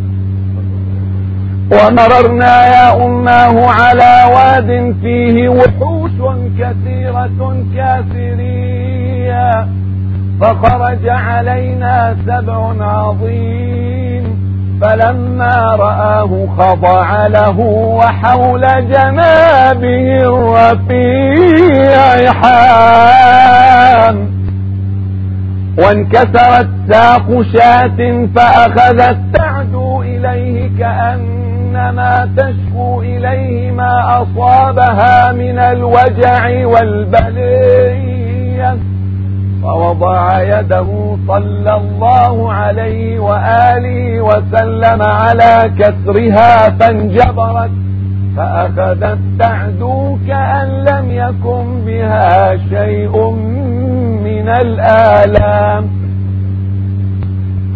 ومررنا يا أماه على واد فيه وحوش كثيرة كافرية فخرج علينا سبع عظيم فلما رآه خضع له وحول جنابه الرفيع حام وانكسرت ساق شاة فأخذت تعدو إليه كأنما تشكو إليه ما أصابها من الوجع والبلية فوضع يده صلى الله عليه وآله وسلم على كسرها فانجبرت فأخذت تعدو كأن لم يكن بها شيء من الآلام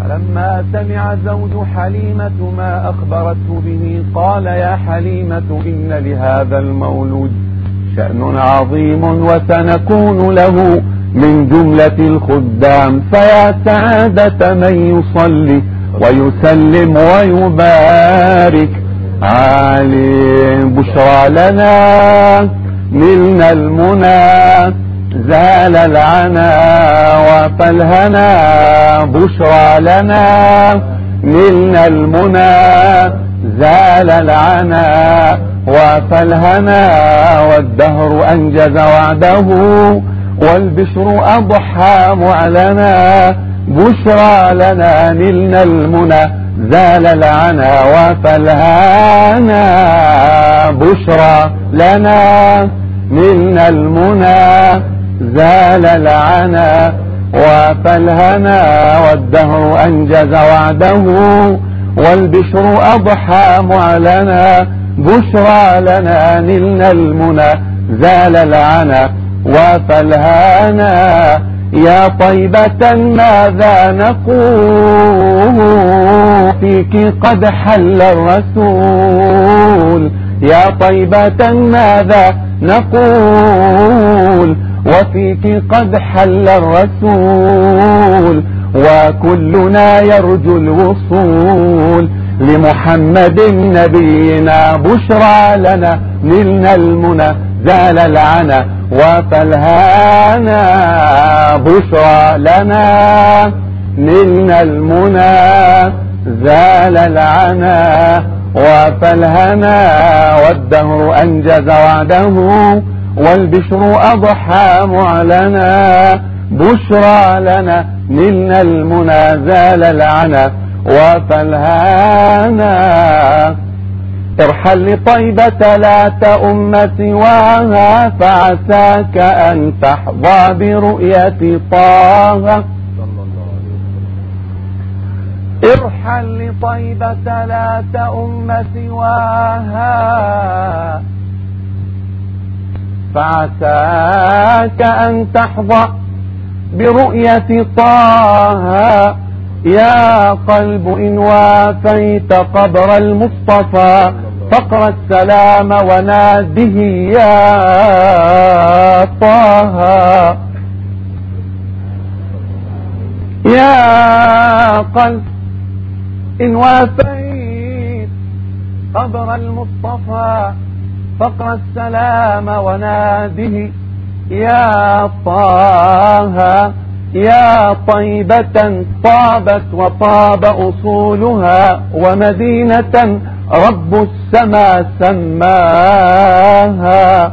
فلما سمع زوج حليمة ما أخبرته به قال يا حليمة إن لهذا المولود شأن عظيم وسنكون له من جملة الخدام فيا سعادة من يصلي ويسلم ويبارك عالم بشرى لنا نلنا المنى زال العنا وفالهنا بشرى لنا نلنا المنى زال العنا وفالهنا والدهر أنجز وعده والبشر أضحى معلنا بشرى لنا نلنا المنى زال العنا وفالهنا بشرى لنا نلنا المنى زال العنا وفالهنا والدهر أنجز وعده والبشر أضحى معلنا بشرى لنا نلنا المنى زال العنا وفالهانا يا طيبة ماذا نقول فيك قد حل الرسول يا طيبة ماذا نقول وفيك قد حل الرسول وكلنا يرجو الوصول لمحمد نبينا بشرى لنا نلنا المنى زال العنا وفالهانا بشرى لنا نلنا المنى زال العنا وفالهنا والدهر أنجز وعده والبشر أضحى معلنا بشرى لنا نلنا المنى زال العنا وفالهانا ارحل لطيبة لا تأم سواها فعساك أن تحظى برؤية طه ارحل لطيبة لا تأم سواها فعساك أن تحظى برؤية طه يا قلب إن وافيت قبر المصطفى فقر السلام وناده يا طه يا قلب إن وافيت قبر المصطفى فقر السلام وناده يا طه يا طيبة طابت وطاب أصولها ومدينة رب السما سماها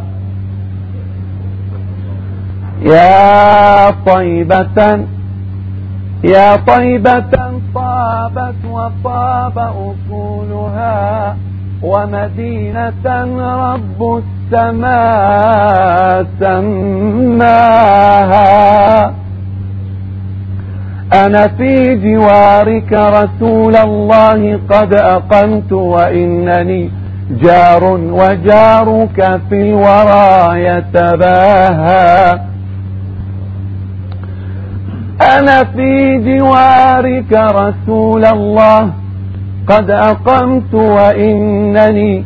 يا طيبة يا طيبة طابت وطاب أصولها ومدينة رب السماء سماها أنا في جوارك رسول الله قد أقمت وإنني جار وجارك في الورى يتباهى أنا في جوارك رسول الله قد أقمت وإنني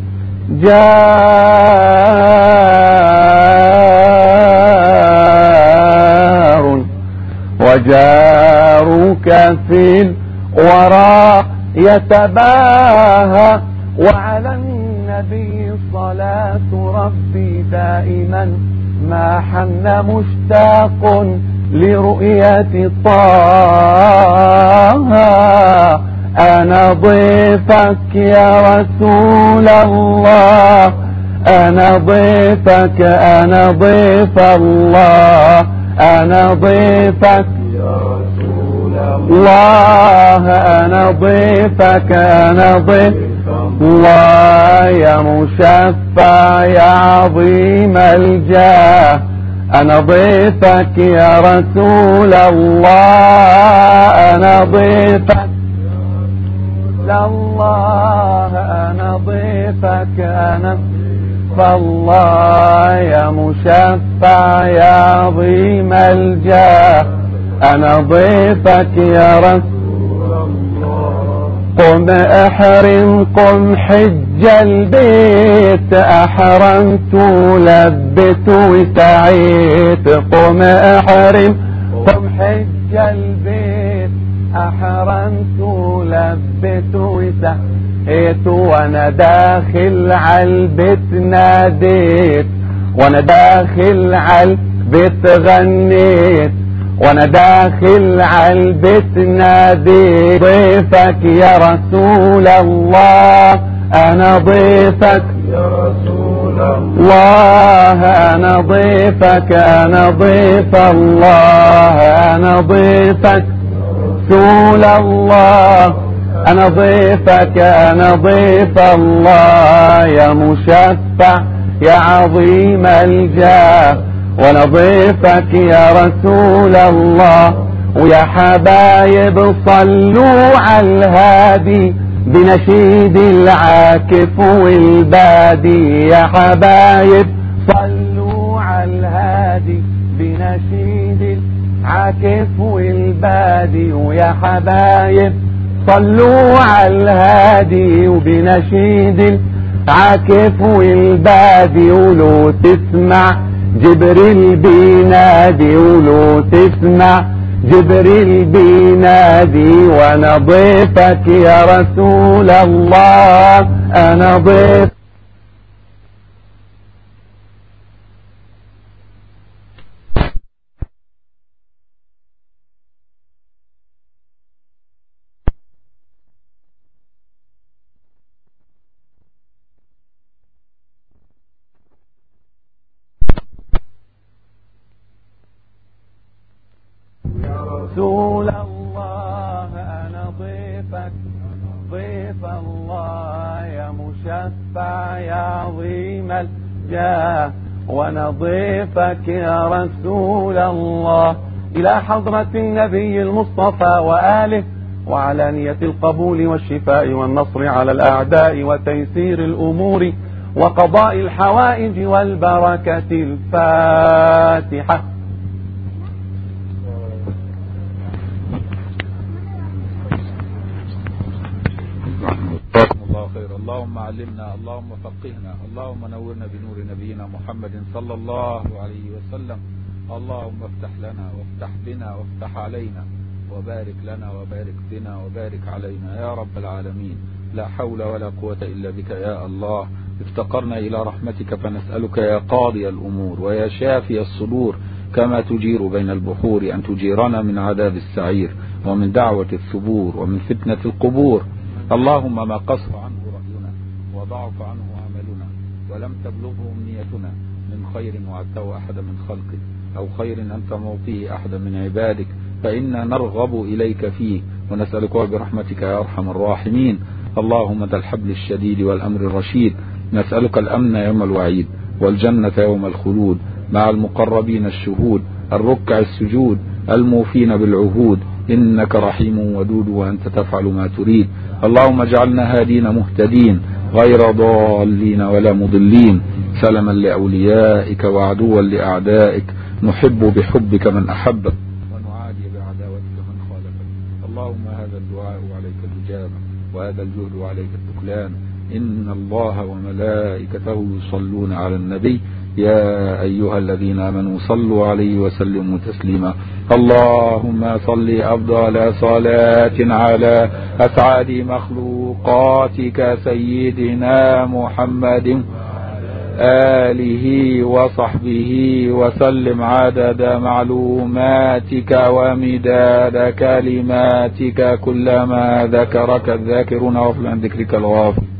جار وجارك في الوراء يتباهى وعلى النبي صلاة ربي دائما ما حن مشتاق لرؤية طه أنا ضيفك يا رسول الله أنا ضيفك أنا ضيف الله أنا ضيفك يا رسول الله أنا ضيفك أنا ضيف الله يا مشفع يا عظيم الجاه أنا ضيفك يا رسول الله أنا ضيفك الله أنا ضيفك أنا فالله يا مشفع يا عظيم الجاه أنا ضيفك يا رسول قم احرم قم حج البيت احرمت لبت وسعيت قم احرم قم حج البيت احرمت لبت وسعيت وانا داخل عالبيت ناديت وانا داخل عالبيت غنيت وانا داخل عالبيت نادي ضيفك يا رسول الله انا ضيفك يا رسول الله انا ضيفك انا ضيف الله انا ضيفك رسول الله انا ضيفك انا ضيف الله يا مشفع يا عظيم الجاه وانا ضيفك يا رسول الله ويا حبايب صلوا على الهادي بنشيد العاكف والبادي يا حبايب صلوا على الهادي بنشيد العاكف والبادي ويا حبايب صلوا على الهادي وبنشيد العاكف والبادي ولو تسمع جبريل بينادي ولو تسمع جبريل بينادي وانا ضيفك يا رسول الله انا ضيف رسول الله انا ضيفك ضيف الله يا مشفع يا عظيم الجاه وانا ضيفك يا رسول الله الى حضرة النبي المصطفى واله وعلانية القبول والشفاء والنصر على الاعداء وتيسير الامور وقضاء الحوائج والبركة الفاتحة جزاكم الله خير اللهم علمنا اللهم فقهنا اللهم نورنا بنور نبينا محمد صلى الله عليه وسلم اللهم افتح لنا وافتح بنا وافتح علينا وبارك لنا وبارك بنا وبارك علينا يا رب العالمين لا حول ولا قوة إلا بك يا الله افتقرنا إلى رحمتك فنسألك يا قاضي الأمور ويا شافي الصدور كما تجير بين البحور أن تجيرنا من عذاب السعير ومن دعوة الثبور ومن فتنة القبور اللهم ما قصر عنه رأينا وضعف عنه عملنا ولم تبلغه أمنيتنا من خير وعدته أحدا من خلقك أو خير أنت موطيه أحدا من عبادك فإنا نرغب إليك فيه ونسألك برحمتك يا أرحم الراحمين اللهم ذا الحبل الشديد والأمر الرشيد نسألك الأمن يوم الوعيد والجنة يوم الخلود مع المقربين الشهود الركع السجود الموفين بالعهود إنك رحيم ودود وأنت تفعل ما تريد اللهم اجعلنا هادين مهتدين غير ضالين ولا مضلين سلما لأوليائك وعدوا لأعدائك نحب بحبك من أحبك ونعادي بعداوتك من خالفك اللهم هذا الدعاء عليك الإجابة وهذا الجهد عليك التكلان إن الله وملائكته يصلون على النبي يا أيها الذين آمنوا صلوا عليه وسلموا تسليما اللهم صل أفضل صلاة على أسعد مخلوقاتك سيدنا محمد آله وصحبه وسلم عدد معلوماتك ومداد كلماتك كلما ذكرك الذاكرون وفي عن ذكرك الغافل